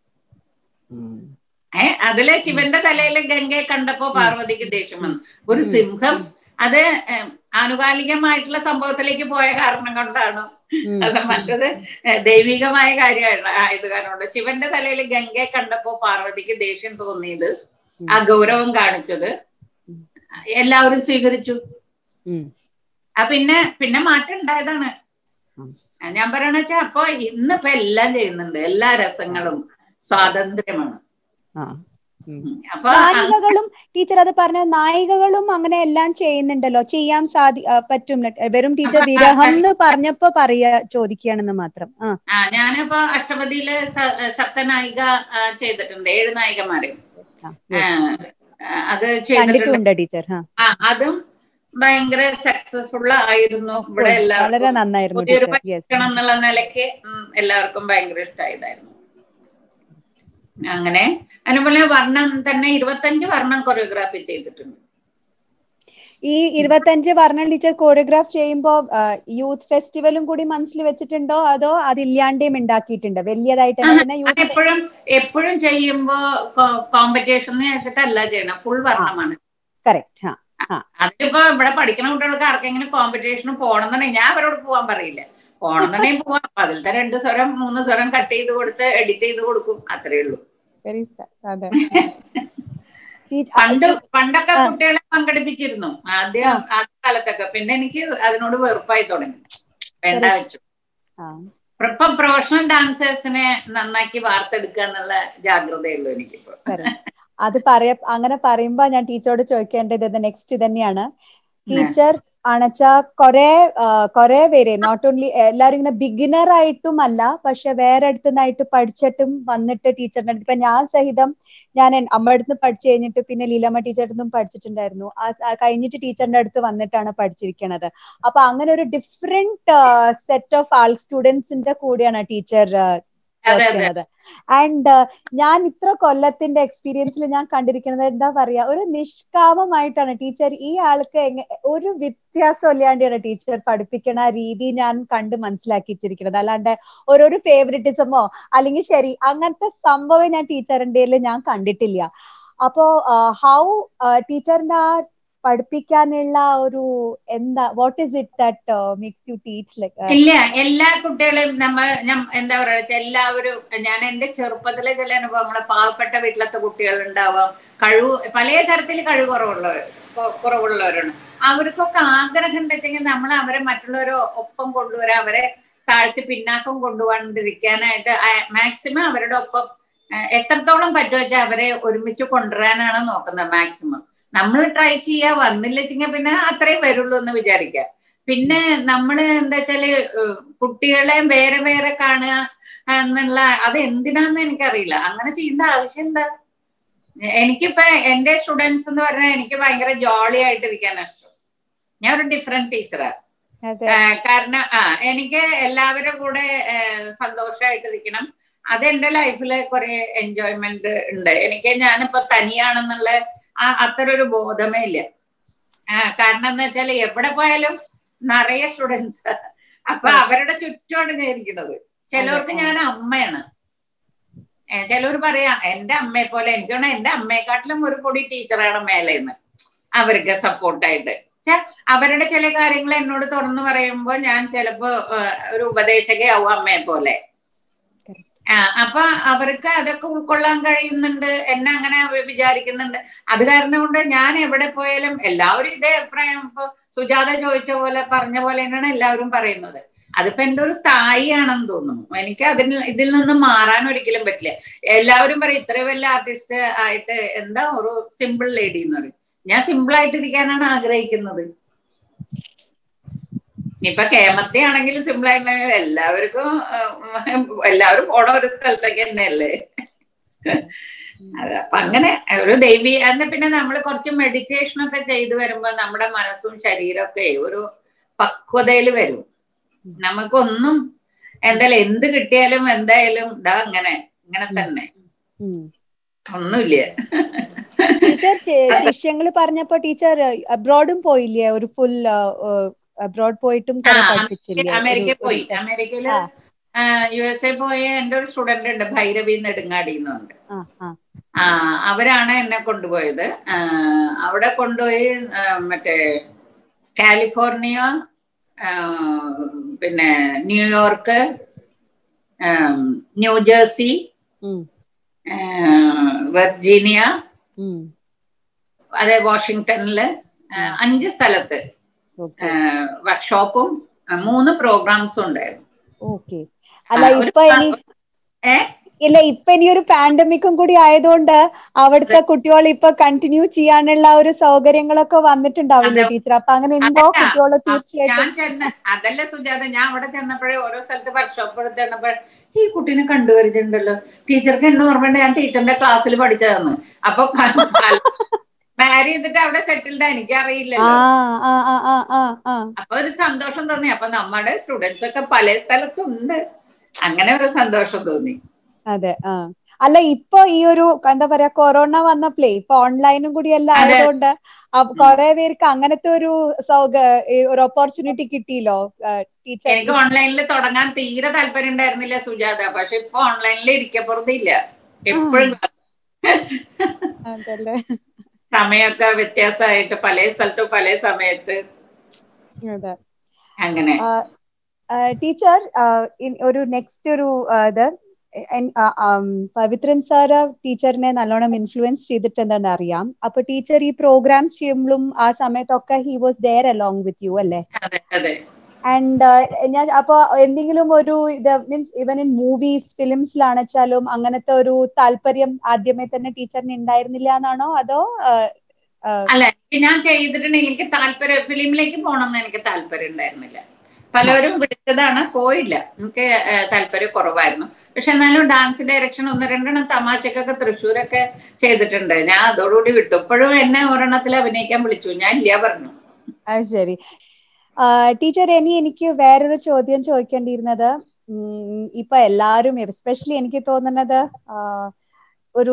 ഉം. ഏ അതിലെ ശിവന്റെ തലയില് ഗംഗയെ കണ്ടപ്പോ പാർവതിക്ക് ദേഷ്യം വന്നു ഒരു ഉം. സിംഹം അത് ഏം, ആനുകാലികമായിട്ടുള്ള സംഭവത്തിലേക്ക് പോയ കാരണം കൊണ്ടാണ് ഉം. അത് മറ്റത് ഏ, ദൈവികമായ കാര്യമാണ് ആയത് കാരണം കൊണ്ട് ശിവന്റെ തലയിൽ ഗംഗയെ കണ്ടപ്പോ പാർവതിക്ക് ദേഷ്യം തോന്നിയത് ആ ഗൗരവം കാണിച്ചത് ഉം. എല്ലാവരും സ്വീകരിച്ചു ഉം. ആ പിന്നെ പിന്നെ മാറ്റം ഉണ്ടായതാണ് ഉം. ഞാൻ പറയണ വെച്ചാ അപ്പൊ ഇന്നിപ്പോ എല്ലാം ചെയ്യുന്നുണ്ട് എല്ലാ രസങ്ങളും സ്വാതന്ത്ര്യമാണ് ആ. ഉം. അപ്പൊ നായികകളും ടീച്ചർ അത് പറഞ്ഞ നായികകളും അങ്ങനെ എല്ലാം ചെയ്യുന്നുണ്ടല്ലോ ചെയ്യാൻ സാധി ആ, പറ്റും വെറും ടീച്ചർ വിരഹം എന്ന് പറഞ്ഞപ്പോ പറയാ ചോദിക്കുകയാണെന്ന് മാത്രം ആ ആ ഞാനിപ്പോ അഷ്ടപതിയില് സ- സപ്തനായിക ആ, ചെയ്തിട്ടുണ്ട് ഏഴ് നായികമാര് ആ, ആ, ആ, അത് ചെയ്തിട്ടുണ്ട് കണ്ടിട്ടുണ്ട് ടീച്ചർ ആ ആ അതും ഭയങ്കര സക്സസ്ഫുൾ ആയിരുന്നു ഇവിടെ വളരെ എല്ലാവർക്കും നന്നായിരുന്നു പുതിയൊരു ടീച്ചർ യെസ് പരീക്ഷണം എന്നുള്ള നിലയ്ക്ക് ഉം, എല്ലാവർക്കും ഭയങ്കര ഇഷ്ടമായതായിരുന്നു അങ്ങനെ അതുപോലെ വർണ്ണം തന്നെ ഇരുപത്തഞ്ച് വർണ്ണം കൊറിയോഗ്രാഫി ചെയ്തിട്ടുണ്ട് ഈ ഇരുപത്തഞ്ച് വർണ്ണ ടീച്ചർ കോറിയോഗ്രാഫ് ചെയ്യുമ്പോ യൂത്ത് ഫെസ്റ്റിവലും കൂടി മനസ്സിൽ വെച്ചിട്ടുണ്ടോ അതോ അതില്ലാണ്ടേയും ഉണ്ടാക്കിയിട്ടുണ്ടോ വലിയതായിട്ട് തന്നെ പിന്നെ യൂത്ത് എപ്പോഴും എപ്പോഴും ചെയ്യുമ്പോ കോമ്പറ്റീഷൻ വെച്ചിട്ടല്ല ചെയ്യണം ഫുൾ വർണ്ണമാണ് കറക്റ്റ് ആ അതിപ്പോ ഇവിടെ പഠിക്കുന്ന കുട്ടികൾക്ക് ആർക്കെങ്കിലും കോമ്പറ്റീഷന് പോകണമെന്നുണ്ടെങ്കിൽ ഞാൻ അവരോട് പോകാൻ പറയില്ല പോകണമെന്നുണ്ടെങ്കിൽ പോവാം അപ്പൊ അതിലത്തെ രണ്ട് സ്വരം മൂന്ന് സ്വരം കട്ട് ചെയ്ത് കൊടുത്ത് എഡിറ്റ് ചെയ്ത് കൊടുക്കും അത്രേ ഉള്ളൂ വെരി അതെ പണ്ട് പണ്ടൊക്കെ ആ. കുട്ടികളെ പങ്കെടുപ്പിച്ചിരുന്നു ആദ്യം ആദ്യ കാലത്തൊക്കെ പിന്നെ എനിക്ക് അതിനോട് വെറുപ്പായി തുടങ്ങി വേണ്ട ശരി. വെച്ചു ആ ഇപ്പൊ പ്രൊഫഷണൽ ഡാൻസേഴ്സിനെ നന്നാക്കി വാർത്തെടുക്കുക എന്നുള്ള ജാഗ്രതയുള്ളൂ എനിക്കിപ്പോ correct. അത് പറയ അങ്ങനെ പറയുമ്പോ ഞാൻ ടീച്ചറോട് ചോദിക്കേണ്ടത് നെക്സ്റ്റ് തന്നെയാണ് ടീച്ചർ ആണെച്ചാ കൊറേ കൊറേ പേര് നോട്ട് ഓൺലി എല്ലാരും ഇങ്ങനെ ബിഗിനർ ആയിട്ടും അല്ല പക്ഷെ വേറെ അടുത്തുനിന്നായിട്ട് പഠിച്ചിട്ടും വന്നിട്ട് ടീച്ചറിന്റെ അടുത്ത് ഇപ്പൊ ഞാൻ സഹിതം ഞാൻ എൻ- അമ്മയുടെ അടുത്ത് പഠിച്ചു കഴിഞ്ഞിട്ട് പിന്നെ ലീലമ്മ ടീച്ചറുടെ അടുത്തും പഠിച്ചിട്ടുണ്ടായിരുന്നു ആ ആ കഴിഞ്ഞിട്ട് ടീച്ചറിന്റെ അടുത്ത് വന്നിട്ടാണ് പഠിച്ചിരിക്കുന്നത് അപ്പൊ അങ്ങനെ ഒരു ഡിഫറെന്റ് സെറ്റ് ഓഫ് ആൾ സ്റ്റുഡൻസിന്റെ കൂടെയാണ് ടീച്ചർ അതെ അതെ ആൻഡ് ഞാൻ ഇത്ര കൊല്ലത്തിന്റെ എക്സ്പീരിയൻസിൽ ഞാൻ കണ്ടിരിക്കുന്നത് എന്താ പറയാ ഒരു നിഷ്കാമമായിട്ടാണ് ടീച്ചർ ഈ ആൾക്ക് എങ്ങ- ഒരു വ്യത്യാസം ഇല്ലാണ്ടാണ് ടീച്ചർ പഠിപ്പിക്കണ രീതി ഞാൻ കണ്ട് മനസ്സിലാക്കിച്ചിരിക്കുന്നത് അല്ലാണ്ട് ഓരോരോ ഫേവറിറ്റിസമോ അല്ലെങ്കിൽ ശരി അങ്ങനത്തെ സംഭവം ഞാൻ ടീച്ചറിന്റെ ഞാൻ കണ്ടിട്ടില്ല അപ്പോ ഹൗ ടീച്ചറിന്റെ ആ പഠിപ്പിക്കാനുള്ള ഒരു എന്താ what is it that makes you teach like ഇല്ല എല്ലാ കുട്ടികളെയും നമ്മൾ ഞാൻ എന്താ പറയുക എല്ലാവരും ഞാൻ എന്റെ ചെറുപ്പത്തിലെ ചില അനുഭവങ്ങൾ പാവപ്പെട്ട വീട്ടിലത്തെ കുട്ടികൾ ഉണ്ടാവാം കഴിവ് പല തരത്തിൽ കഴിവ് കുറവുള്ളവർ കൊ- കുറവുള്ളവരാണ് അവർക്കൊക്കെ ആഗ്രഹം ഉണ്ടെങ്കിൽ നമ്മൾ അവരെ മറ്റുള്ളവരെ ഒപ്പം കൊണ്ടുവരാൻ അവരെ താഴ്ത്തി പിന്നാക്കം കൊണ്ടുപോകാണ്ടിരിക്കാനായിട്ട് മാക്സിമം അവരുടെ ഒപ്പം ആ, എത്രത്തോളം പറ്റുമോ വെച്ചാൽ അവരെ ഒരുമിച്ച് കൊണ്ടുവരാനാണ് നോക്കുന്നത് മാക്സിമം നമ്മൾ ട്രൈ ചെയ്യാ വന്നില്ലെങ്കിൽ പിന്നെ അത്രയും വരുള്ളൂ എന്ന് വിചാരിക്കുക പിന്നെ നമ്മൾ എന്താ വെച്ചാല് ഏഹ്, കുട്ടികളെ വേറെ വേറെ കാണുക എന്നുള്ള അത് എന്തിനാന്ന് എനിക്കറിയില്ല അങ്ങനെ ചെയ്യേണ്ട ആവശ്യം എന്താ എനിക്കിപ്പോ എന്റെ സ്റ്റുഡൻസ് എന്ന് പറഞ്ഞാൽ എനിക്ക് ഭയങ്കര ജോളി ആയിട്ടിരിക്കാനാണ് ഇഷ്ടം ഞാൻ ഒരു ഡിഫറെന്റ് ടീച്ചറാ അതെ കാരണം ആ എനിക്ക് എല്ലാവരും കൂടെ സന്തോഷമായിട്ടിരിക്കണം അത് എന്റെ ലൈഫില് കുറെ എൻജോയ്മെന്റ് ഉണ്ട് എനിക്ക് ഞാനിപ്പോ തനിയാണെന്നുള്ള ആ അത്ര ഒരു ബോധമേ ഇല്ല ആ കാരണം എന്താ വെച്ചാൽ എവിടെ പോയാലും നിറയെ സ്റ്റുഡൻസ് അപ്പൊ അവരുടെ ചുറ്റുമാണ് ഞാൻ ഇരിക്കുന്നത് ചിലവർക്ക് ഞാൻ അമ്മയാണ് ചിലവർ പറയാ എന്റെ അമ്മയെ പോലെ എനിക്ക് തോന്നുന്നു എന്റെ അമ്മയെക്കാട്ടിലും ഒരു പൊടി ടീച്ചറാണ് മേലേന്ന് അവർക്ക് സപ്പോർട്ടായിട്ട് അവരുടെ ചില കാര്യങ്ങൾ എന്നോട് തുറന്നു പറയുമ്പോൾ ഞാൻ ചിലപ്പോ ഏഹ്, ഒരു ഉപദേശകയാവും അമ്മയെ പോലെ ആ അപ്പൊ അവർക്ക് അതൊക്കെ ഉൾക്കൊള്ളാൻ കഴിയുന്നുണ്ട് എന്നെ അങ്ങനെ അവര് വിചാരിക്കുന്നുണ്ട് അത് കാരണം കൊണ്ട് ഞാൻ എവിടെ പോയാലും എല്ലാവരും ഇതേ അഭിപ്രായം ഇപ്പൊ സുജാത ചോദിച്ച പോലെ പറഞ്ഞ പോലെ തന്നെയാണ് എല്ലാവരും പറയുന്നത് അതിപ്പോ എന്റെ ഒരു സ്ഥായിയാണെന്ന് തോന്നുന്നു എനിക്ക് അതിന് ഇതിൽ നിന്ന് മാറാൻ ഒരിക്കലും പറ്റില്ല എല്ലാവരും പറയും ഇത്രയും വലിയ ആർട്ടിസ്റ്റ് ആയിട്ട് എന്താ ഒരു സിമ്പിൾ ലേഡി എന്ന് പറയും ഞാൻ സിമ്പിൾ ആയിട്ടിരിക്കാനാണ് ആഗ്രഹിക്കുന്നത് ഇനിയിപ്പൊ കേമത്തെ ആണെങ്കിലും സിമ്പിൾ ആയിട്ട് എല്ലാവർക്കും ഉം, എല്ലാവരും പോണ ഒരു സ്ഥലത്തേക്ക് തന്നെയല്ലേ അത് അപ്പൊ അങ്ങനെ ഒരു ദൈവീ അന്ന് പിന്നെ നമ്മൾ കുറച്ച് മെഡിറ്റേഷൻ ഒക്കെ ചെയ്തു വരുമ്പോ നമ്മുടെ മനസ്സും ശരീരമൊക്കെ ഒരു പക്വതയിൽ വരും നമുക്കൊന്നും എന്തായാലും എന്ത് കിട്ടിയാലും എന്തായാലും ഇതാ അങ്ങനെ ഇങ്ങനെ തന്നെ ഉം. ഒന്നുമില്ല ടീച്ചർ ശിഷ്യങ്ങൾ പറഞ്ഞപ്പോ ടീച്ചർ അബ്രോഡും പോയില്ലേ ഒരു ഫുൾ അബ്രോഡ് പോയിട്ടും കുറെ ആ, പഠിപ്പിച്ചില്ലേ ഒരു- അമേരിക്ക ഒരു പോയി step. അമേരിക്കയില് ആ. യു എസ് എ പോയ എന്റെ ഒരു സ്റ്റുഡന്റ് ഉണ്ട് ഭൈരവി നെടുങ്ങാടി എന്നുണ്ട് ആ ആ ആ അവരാണ് എന്നെ കൊണ്ടുപോയത് ആ, അവിടെ കൊണ്ടുപോയി ആ, മറ്റേ കാലിഫോർണിയ ആ, പിന്നെ ന്യൂയോർക്ക് ആ, ന്യൂജേഴ്സി ഉം, ആ, വെർജീനിയ ഉം. അതെ വാഷിങ്ടണില് ആ, അഞ്ച് സ്ഥലത്ത് ഓക്കെ വർക്ക്ഷോപ്പും മൂന്ന് പ്രോഗ്രാംസും ഉണ്ടായിരുന്നു ഓക്കെ അല്ല ആ, ഒരു ഇപ്പൊ ഇനി ഏ ഇല്ല ഇപ്പൊ ഇനി ഒരു പാൻഡമിക്കും കൂടി ആയതുകൊണ്ട് അവിടുത്തെ കുട്ടികൾ ഇപ്പൊ കണ്ടിന്യൂ ചെയ്യാനുള്ള ഒരു സൗകര്യങ്ങളൊക്കെ വന്നിട്ടുണ്ടാവില്ലേ അതെ. ടീച്ചർ അപ്പൊ അങ്ങനെ ഉണ്ടോ അതല്ല. കുട്ടികൾ ഞാൻ തീർച്ചയായിട്ടും ചെന്ന അതല്ല സുജാത ഞാൻ അവിടെ ചെന്നപ്പോഴേ ഓരോ സ്ഥലത്ത് വർക്ക്ഷോപ്പ് എടുത്ത് ചെന്നപ്പോൾ ഈ കുട്ടീനെ കണ്ടുവരുന്നുണ്ടല്ലോ ടീച്ചർക്ക് എന്നെ ഓർമ്മയുണ്ട് ഞാൻ ടീച്ചറിന്റെ ക്ലാസ്സിൽ പഠിച്ചതെന്ന് അപ്പൊ മാരി ചെയ്തിട്ട് അവിടെ സെറ്റിൽഡ് എനിക്ക് ആ അറിയില്ലല്ലോ ആ ആ ആ ആ ആ അപ്പൊ ഒരു സന്തോഷം തോന്നി അപ്പൊ നമ്മുടെ സ്റ്റുഡൻസ് ഒക്കെ പല സ്ഥലത്തുണ്ട് അങ്ങനെ ഒരു സന്തോഷം തോന്നി അതെ ആ അല്ല ഇപ്പൊ ഈ ഒരു എന്താ പറയാ കൊറോണ വന്നപ്പോഴേ ഇപ്പൊ ഓൺലൈനും കൂടി എല്ലാം അതെ. ആയതുകൊണ്ട് അ- കുറെ പേർക്ക് അങ്ങനത്തെ ഒരു സൗക ഈ ഒരു ഓപ്പർച്യൂണിറ്റി കിട്ടിയല്ലോ ടീച്ചർ എനിക്ക് ഓൺലൈനിൽ തുടങ്ങാൻ തീരെ താല്പര്യം ഉണ്ടായിരുന്നില്ല സുജാത പക്ഷെ ഇപ്പൊ ഓൺലൈനിൽ ഇരിക്കപ്പുറത്തില്ല എപ്പോഴും അതല്ലേ സമയമൊക്കെ വ്യത്യാസമായിട്ട് പല സ്ഥലത്തും പല സമയത്ത് അതെ അങ്ങനെ ടീച്ചർ ഒരു നെക്സ്റ്റ് ഒരു ആ, ഇത് എൻ- ആ, ആം, പവിത്രൻ സാറ് ടീച്ചറിനെ നല്ലോണം ഇൻഫ്ലുവൻസ് ചെയ്തിട്ടുണ്ടെന്ന് അറിയാം അപ്പൊ ടീച്ചർ ഈ പ്രോഗ്രാംസ് ചെയ്യുമ്പോഴും ആ സമയത്തൊക്കെ he was there along with you അല്ലേ അതെ അതെ ആൻഡ് ഞാൻ അപ്പൊ എന്തെങ്കിലും ഒരു ഇത് മീൻസ് ഇവൻ ഇൻ മൂവീസ് ഫിലിംസിലാണെച്ചാലും അങ്ങനത്തെ ഒരു താല്പര്യം ആദ്യമേ തന്നെ ടീച്ചറിന് ഉണ്ടായിരുന്നില്ല എന്നാണോ അതോ ആ, ആ, അല്ല എനിക്ക് ഞാൻ ചെയ്തിട്ടുണ്ട് എനിക്ക് താല്പര്യം ഫിലിമിലേക്ക് പോകണമെന്ന് എനിക്ക് താല്പര്യം ഉണ്ടായിരുന്നില്ല പലരും വിളിച്ചതാണ് പോയില്ല എനിക്ക് ഏഹ്, താല്പര്യം കുറവായിരുന്നു പക്ഷെ എന്നാലും ഡാൻസ് ഡയറക്ഷൻ ഒന്ന് രണ്ടെണ്ണം തമാശക്കൊക്കെ തൃശ്ശൂരൊക്കെ ചെയ്തിട്ടുണ്ട് ഞാൻ അതോടുകൂടി വിട്ടു ഇപ്പോഴും എന്നെ ഒരെണ്ണത്തിൽ അഭിനയിക്കാൻ വിളിച്ചു ഞാൻ ഇല്ല പറഞ്ഞു അത് ശരി ടീച്ചർ ഇനി എനിക്ക് വേറൊരു ചോദ്യം ചോദിക്കേണ്ടിയിരുന്നത് ഉം, ഇപ്പൊ എല്ലാരും എസ്പെഷ്യലി എനിക്ക് തോന്നുന്നത് ആ, ഒരു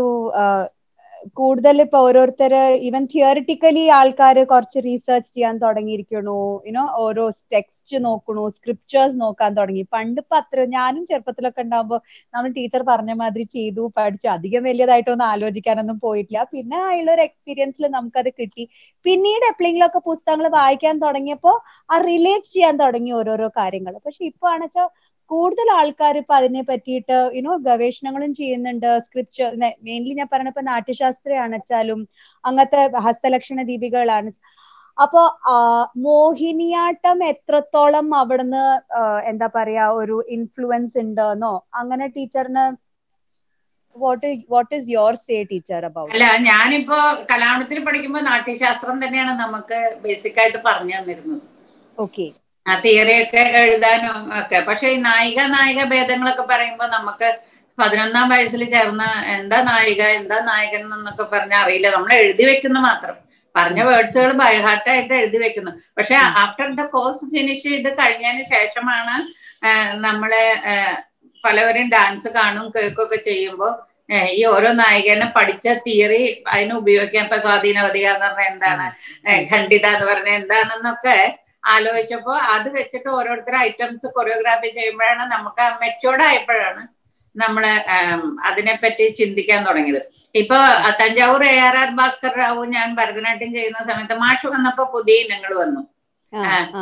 കൂടുതൽ ഇപ്പൊ ഓരോരുത്തര് ഈവൻ തിയറിറ്റിക്കലി ആൾക്കാർ കുറച്ച് റീസെർച്ച് ചെയ്യാൻ തുടങ്ങിയിരിക്കണു യുനോ ഓരോ ടെക്സ്റ്റ് നോക്കണു സ്ക്രിപ്റ്റേഴ്സ് നോക്കാൻ തുടങ്ങി പണ്ട് ഇപ്പൊ അത്ര ഞാനും ചെറുപ്പത്തിലൊക്കെ ഉണ്ടാകുമ്പോൾ നമ്മൾ ടീച്ചർ പറഞ്ഞ മാതിരി ചെയ്തു പഠിച്ചു അധികം വലിയതായിട്ടൊന്നും ആലോചിക്കാനൊന്നും പോയിട്ടില്ല പിന്നെ അതിലുള്ള ഒരു എക്സ്പീരിയൻസിൽ നമുക്കത് കിട്ടി പിന്നീട് എപ്പോഴെങ്കിലും ഒക്കെ പുസ്തകങ്ങൾ വായിക്കാൻ തുടങ്ങിയപ്പോ ആ റിലേറ്റ് ചെയ്യാൻ തുടങ്ങി ഓരോരോ കാര്യങ്ങൾ പക്ഷെ ഇപ്പൊ ആണെച്ചാൽ കൂടുതൽ ആൾക്കാർ ഇപ്പൊ അതിനെ പറ്റിയിട്ട് യുനോ ഗവേഷണങ്ങളും ചെയ്യുന്നുണ്ട് സ്ക്രിപ്റ്റ് മെയിൻലി ഞാൻ പറഞ്ഞപ്പോ നാട്യശാസ്ത്രയാണെച്ചാലും അങ്ങനത്തെ ഹസ്തലക്ഷണ ദീപികളാണ് അപ്പോ ആ, മോഹിനിയാട്ടം എത്രത്തോളം അവിടുന്ന് ആ, എന്താ പറയാ ഒരു ഇൻഫ്ലുവൻസ് ഉണ്ടെന്നോ അങ്ങനെ ടീച്ചറിന് what what is your say teacher about അല്ല ഞാനിപ്പോ കലാമണത്തിൽ പഠിക്കുമ്പോ നാട്യശാസ്ത്രം തന്നെയാണ് നമുക്ക് ബേസിക് ആയിട്ട് പറഞ്ഞു തന്നിരുന്നത് ഓക്കെ ആ തിയറിയൊക്കെ എഴുതാനും ഒക്കെ പക്ഷെ ഈ നായിക നായിക ഭേദങ്ങളൊക്കെ പറയുമ്പോ നമുക്ക് പതിനൊന്നാം വയസ്സിൽ ചേർന്ന എന്താ നായിക എന്താ നായകൻ എന്നൊക്കെ പറഞ്ഞാൽ അറിയില്ല നമ്മൾ എഴുതി വെക്കുന്നു മാത്രം പറഞ്ഞ വേർഡ്സുകൾ ബൈഹാർട്ടായിട്ട് എഴുതി വെക്കുന്നു പക്ഷെ ആഫ്റ്റർ ദ കോഴ്സ് ഫിനിഷ് ചെയ്ത് കഴിഞ്ഞതിന് ശേഷമാണ് ആ, നമ്മള് ആ, പലവരും ഡാൻസ് കാണും കേൾക്കുകയൊക്കെ ചെയ്യുമ്പോൾ ഈ ഓരോ നായികനെ പഠിച്ച തിയറി അതിന് ഉപയോഗിക്കാൻ ഇപ്പൊ സ്വാധീനവതിക എന്ന് പറഞ്ഞാൽ എന്താണ് ഏ, ഖണ്ഡിത എന്ന് പറഞ്ഞാൽ എന്താണെന്നൊക്കെ ആലോചിച്ചപ്പോ അത് വെച്ചിട്ട് ഓരോരുത്തർ ഐറ്റംസ് കൊറിയോഗ്രാഫി ചെയ്യുമ്പോഴാണ് നമുക്ക് മെച്ചോർഡ് ആയപ്പോഴാണ് നമ്മള് ആം, അതിനെപ്പറ്റി ചിന്തിക്കാൻ തുടങ്ങിയത് ഇപ്പൊ Thanjavur A R R Bhaskar Rao ഞാൻ ഭരതനാട്യം ചെയ്യുന്ന സമയത്ത് മാഷ് വന്നപ്പോ പുതിയ ഇനങ്ങൾ വന്നു ആ ആ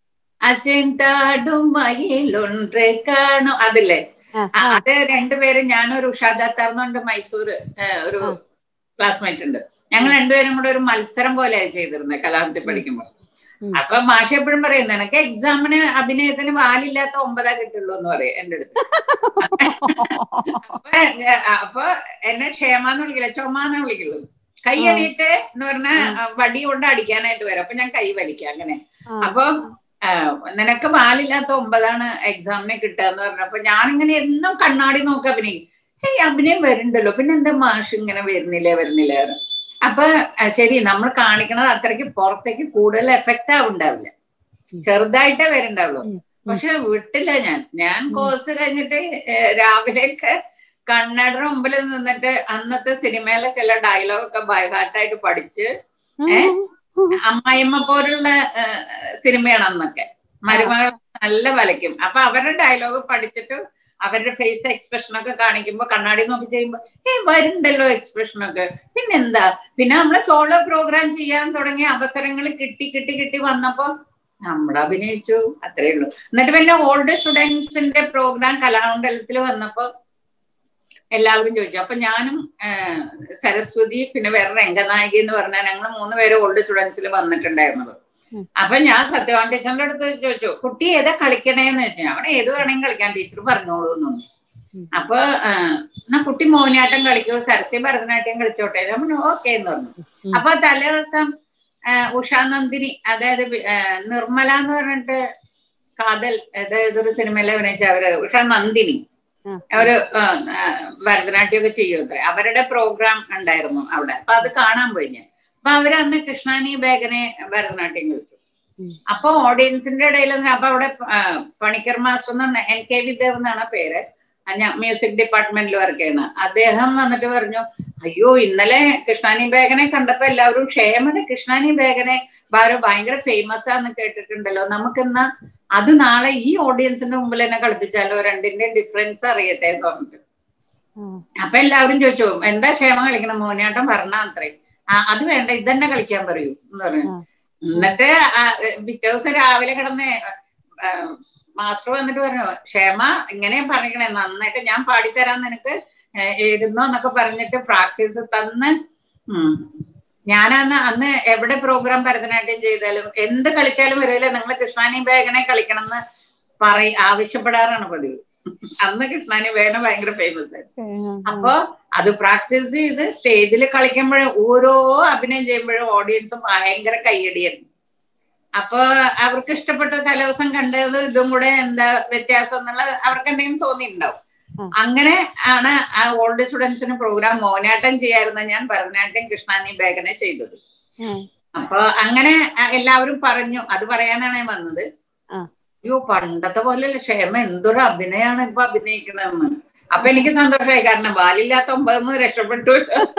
അശിന്താടും മയിലൊன்று കാണും അതില്ലേ ആ, ആ, ആ. അത് രണ്ടുപേരും ഞാനൊരു ഉഷാദാത്താർന്നുണ്ട് മൈസൂർ ഒരു ആ. ക്ലാസ്മേറ്റ് ഉണ്ട് ഞങ്ങൾ രണ്ടുപേരും കൂടെ ഒരു മത്സരം പോലെ ചെയ്തിരുന്നത് കലാമത്തിൽ പഠിക്കുമ്പോൾ ഉം. അപ്പൊ മാഷ എപ്പോഴും പറയും നിനക്ക് എക്സാമിന് അഭിനയത്തിന് വാലില്ലാത്ത ഒമ്പതാ കിട്ടുള്ളൂ എന്ന് പറയും എന്റെ അടുത്ത് അപ്പൊ ഞാ- അപ്പൊ എന്നെ ക്ഷേമാന്ന് വിളിക്കില്ല ചുമ്മാന്ന് വിളിക്കുള്ളൂ കൈ ആ. എണീറ്റ് എന്ന് പറഞ്ഞാൽ വടി കൊണ്ട് അടിക്കാനായിട്ട് വരും അപ്പൊ ഞാൻ കൈ വലിക്കാം അങ്ങനെ ആ. അപ്പൊ ആ, നിനക്ക് വാലില്ലാത്ത ഒമ്പതാണ് എക്സാമിന് കിട്ടുക എന്ന് പറഞ്ഞപ്പോ ഞാനിങ്ങനെ എന്നും കണ്ണാടി നോക്കി അഭിനയിക്കും ഹേയ് അഭിനയം വരുന്നുണ്ടല്ലോ പിന്നെ എന്താ മാഷ് ഇങ്ങനെ വരുന്നില്ലേ വരുന്നില്ല എന്ന്. അപ്പൊ ആ, ശരി നമ്മൾ കാണിക്കണത് അത്രയ്ക്ക് പുറത്തേക്ക് കൂടുതൽ എഫക്റ്റ് ആവുണ്ടാവില്ല ചെറുതായിട്ടേ വരുന്നുണ്ടാവുള്ളൂ ഉം, ഉം. പക്ഷെ വിട്ടില്ല ഞാൻ ഞാൻ കോഴ്സ് കഴിഞ്ഞിട്ട് ഏഹ്, രാവിലെയൊക്കെ കണ്ണടയുടെ മുമ്പിൽ നിന്നിട്ട് അന്നത്തെ സിനിമയിലെ ചില ഡയലോഗ് ഒക്കെ ബൈഹാർട്ടായിട്ട് പഠിച്ച് ഏ? അമ്മായിമ്മ പോലുള്ള ഏഹ്, സിനിമയാണ് അന്നൊക്കെ മരുമകൾ നല്ല വലയ്ക്കും അപ്പൊ അവരുടെ ഡയലോഗ് പഠിച്ചിട്ട് അവരുടെ ഫേസ് എക്സ്പ്രഷൻ ഒക്കെ കാണിക്കുമ്പോ കണ്ണാടി നോക്കി ചെയ്യുമ്പോ ഏ വരുന്നുണ്ടല്ലോ എക്സ്പ്രഷൻ ഒക്കെ പിന്നെന്താ പിന്നെ നമ്മള് സോളോ പ്രോഗ്രാം ചെയ്യാൻ തുടങ്ങിയ അവസരങ്ങൾ കിട്ടി കിട്ടി കിട്ടി വന്നപ്പോ നമ്മൾ അഭിനയിച്ചു അത്രേ ഉള്ളൂ എന്നിട്ട് പിന്നെ ഓൾഡ് സ്റ്റുഡൻസിന്റെ പ്രോഗ്രാം കലാമണ്ഡലത്തിൽ വന്നപ്പോ എല്ലാവരും ചോദിച്ചു അപ്പൊ ഞാനും ആ, സരസ്വതി പിന്നെ വേറെ രംഗനായകി എന്ന് പറഞ്ഞാൽ ഞങ്ങൾ മൂന്ന് പേര് ഓൾഡ് സ്റ്റുഡൻസിൽ വന്നിട്ടുണ്ടായിരുന്നത് ഉം. അപ്പൊ ഞാൻ സത്യവാൻ ടീച്ചറിന്റെ അടുത്ത് ചോദിച്ചു കുട്ടി ഏതാ കളിക്കണേന്ന് വെച്ചു അവിടെ ഏത് വേണമെങ്കിൽ കളിക്കാൻ ടീച്ചർ പറഞ്ഞോളൂ എന്ന് പറഞ്ഞു. ഉം. അപ്പൊ ആ, എന്നാ കുട്ടി മോഹിനിയാട്ടം കളിക്കോ സരസ്വതി ഭരതനാട്യം കളിച്ചോട്ടെ ഞാൻ പറഞ്ഞു ഓക്കെ എന്ന് പറഞ്ഞു ഉം. അപ്പൊ തലേ ദിവസം ആ, ഉഷാ നന്ദിനി അതായത് ബി- ആ, നിർമ്മല എന്ന് പറഞ്ഞിട്ട് കാതൽ അതായത് ഒരു സിനിമയിലെ അഭിനയിച്ച അവര് ഉഷാ നന്ദിനി ആ. ഒരു ആ, ആ, ഭരതനാട്യമൊക്കെ ചെയ്യും അത്രേ അവരുടെ പ്രോഗ്രാം ഉണ്ടായിരുന്നു അവിടെ അപ്പൊ അത് കാണാൻ പോയി ഞാൻ അപ്പൊ അവര് അന്ന് കൃഷ്ണാനി ബേഗനെ ഭരതനാട്യം കളിച്ചു ഉം. അപ്പൊ ഓഡിയൻസിന്റെ ഇടയിൽ നിന്ന് അപ്പൊ അവിടെ ആ, പണിക്കർ മാസ്റ്റർ എന്ന് എൻ കെ വിദേവ് എന്നാണ് പേര് ആ, ഞാൻ മ്യൂസിക് ഡിപ്പാർട്ട്മെന്റിൽ വർക്ക് ചെയ്യണ അദ്ദേഹം വന്നിട്ട് പറഞ്ഞു അയ്യോ ഇന്നലെ കൃഷ്ണാനി ബേഗനെ കണ്ടപ്പോ എല്ലാവരും ക്ഷേമയുടെ കൃഷ്ണാനി ബേഗനെ ബാരോ ഭയങ്കര ഫേമസ് ആന്ന് കേട്ടിട്ടുണ്ടല്ലോ നമുക്കെന്നാ അത് നാളെ ഈ ഓഡിയൻസിന്റെ മുമ്പിൽ തന്നെ കളിപ്പിച്ചാലോ രണ്ടിന്റെ ഡിഫറൻസ് അറിയട്ടെ എന്ന് പറഞ്ഞിട്ട് ആ. അപ്പൊ എല്ലാവരും ചോദിച്ചു എന്താ ക്ഷേമം കളിക്കണം മോഹിനിയാട്ടം പറഞ്ഞ അത്രേ ആ അത് വേണ്ട ഇതന്നെ കളിക്കാൻ പറയൂ എന്ന് പറഞ്ഞു ആ. എന്നിട്ട് ആ, പിറ്റേ ദിവസം രാവിലെ കിടന്ന് ആ, മാസ്റ്റർ വന്നിട്ട് പറഞ്ഞു ക്ഷേമ ഇങ്ങനെ പറഞ്ഞിക്കണേ നന്നായിട്ട് ഞാൻ പാടിത്തരാൻ നിനക്ക് എഴുതുന്നോ എന്നൊക്കെ പറഞ്ഞിട്ട് പ്രാക്ടീസ് തന്ന് ഉം. ഞാനന്ന് അന്ന് എവിടെ പ്രോഗ്രാം ഭരതനാട്യം ചെയ്താലും എന്ത് കളിച്ചാലും വരില്ല നിങ്ങൾ കൃഷ്ണാനി ബേഗനെ കളിക്കണം എന്ന് പറയ ആവശ്യപ്പെടാറാണ് പതിവ് അന്ന് കൃഷ്ണാനി ബേഗന ഭയങ്കര ഫേമസ് ആയിരുന്നു അപ്പൊ അത് പ്രാക്ടീസ് ചെയ്ത് സ്റ്റേജിൽ കളിക്കുമ്പോഴും ഓരോ അഭിനയം ചെയ്യുമ്പോഴും ഓഡിയൻസ് ഭയങ്കര കയ്യടിയായിരുന്നു അപ്പൊ അവർക്ക് ഇഷ്ടപ്പെട്ട തലേദിവസം കണ്ടത് ഇതും കൂടെ എന്താ വ്യത്യാസം എന്നുള്ള അവർക്ക് എന്തെങ്കിലും തോന്നിയിട്ടുണ്ടാവും ഉം. അങ്ങനെ ആണ് ആ ഓൾഡ് സ്റ്റുഡൻസിന് പ്രോഗ്രാം മോനാട്ടം ചെയ്യായിരുന്ന ഞാൻ ഭരതനാട്യം കൃഷ്ണാനി ബേഗനെ ചെയ്തത് ഉം. അപ്പൊ അങ്ങനെ ആ, എല്ലാവരും പറഞ്ഞു അത് പറയാനാണ് ഞാൻ വന്നത് ആ. അയ്യോ പണ്ടത്തെ പോലെ ക്ഷേമ എന്തൊരു അഭിനയാണ് ഇപ്പൊ അഭിനയിക്കണമെന്ന് അപ്പൊ എനിക്ക് സന്തോഷമായി കാരണം ബാലില്ലാത്ത ഒമ്പതെന്ന് രക്ഷപ്പെട്ടു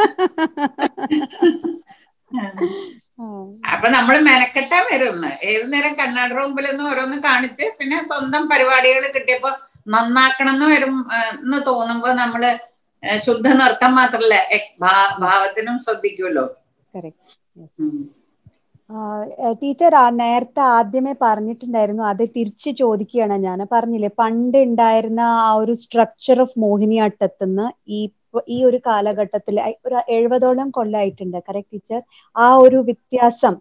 ഉം. അപ്പൊ നമ്മൾ മെനക്കെട്ടാ വരുന്ന് ഏത് നേരം കണ്ണാടിയുടെ മുമ്പിൽ നിന്ന് ഓരോന്ന് കാണിച്ച് പിന്നെ സ്വന്തം പരിപാടികൾ കിട്ടിയപ്പോ നന്നാക്കണം എന്ന് വരും ആ, എന്ന് തോന്നുമ്പോ നമ്മള് ആ, ശുദ്ധ നൃത്തം മാത്രല്ല എക്- ഭാ- ഭാവത്തിനും ശ്രദ്ധിക്കുമല്ലോ Correct. ഉം. ടീച്ചർ ആ നേരത്തെ ആദ്യമേ പറഞ്ഞിട്ടുണ്ടായിരുന്നു അത് തിരിച്ചു ചോദിക്കുകയാണ് ഞാൻ പറഞ്ഞില്ലേ പണ്ട് ഉണ്ടായിരുന്ന ആ ഒരു സ്ട്രക്ചർ ഓഫ് മോഹിനിയാട്ടത്തിന് ഈ ഇപ്പൊ ഈ ഒരു കാലഘട്ടത്തിൽ ഒരു എഴുപതോളം കൊല്ലമായിട്ടുണ്ട് കറക്റ്റ് ടീച്ചർ ആ ഒരു വ്യത്യാസം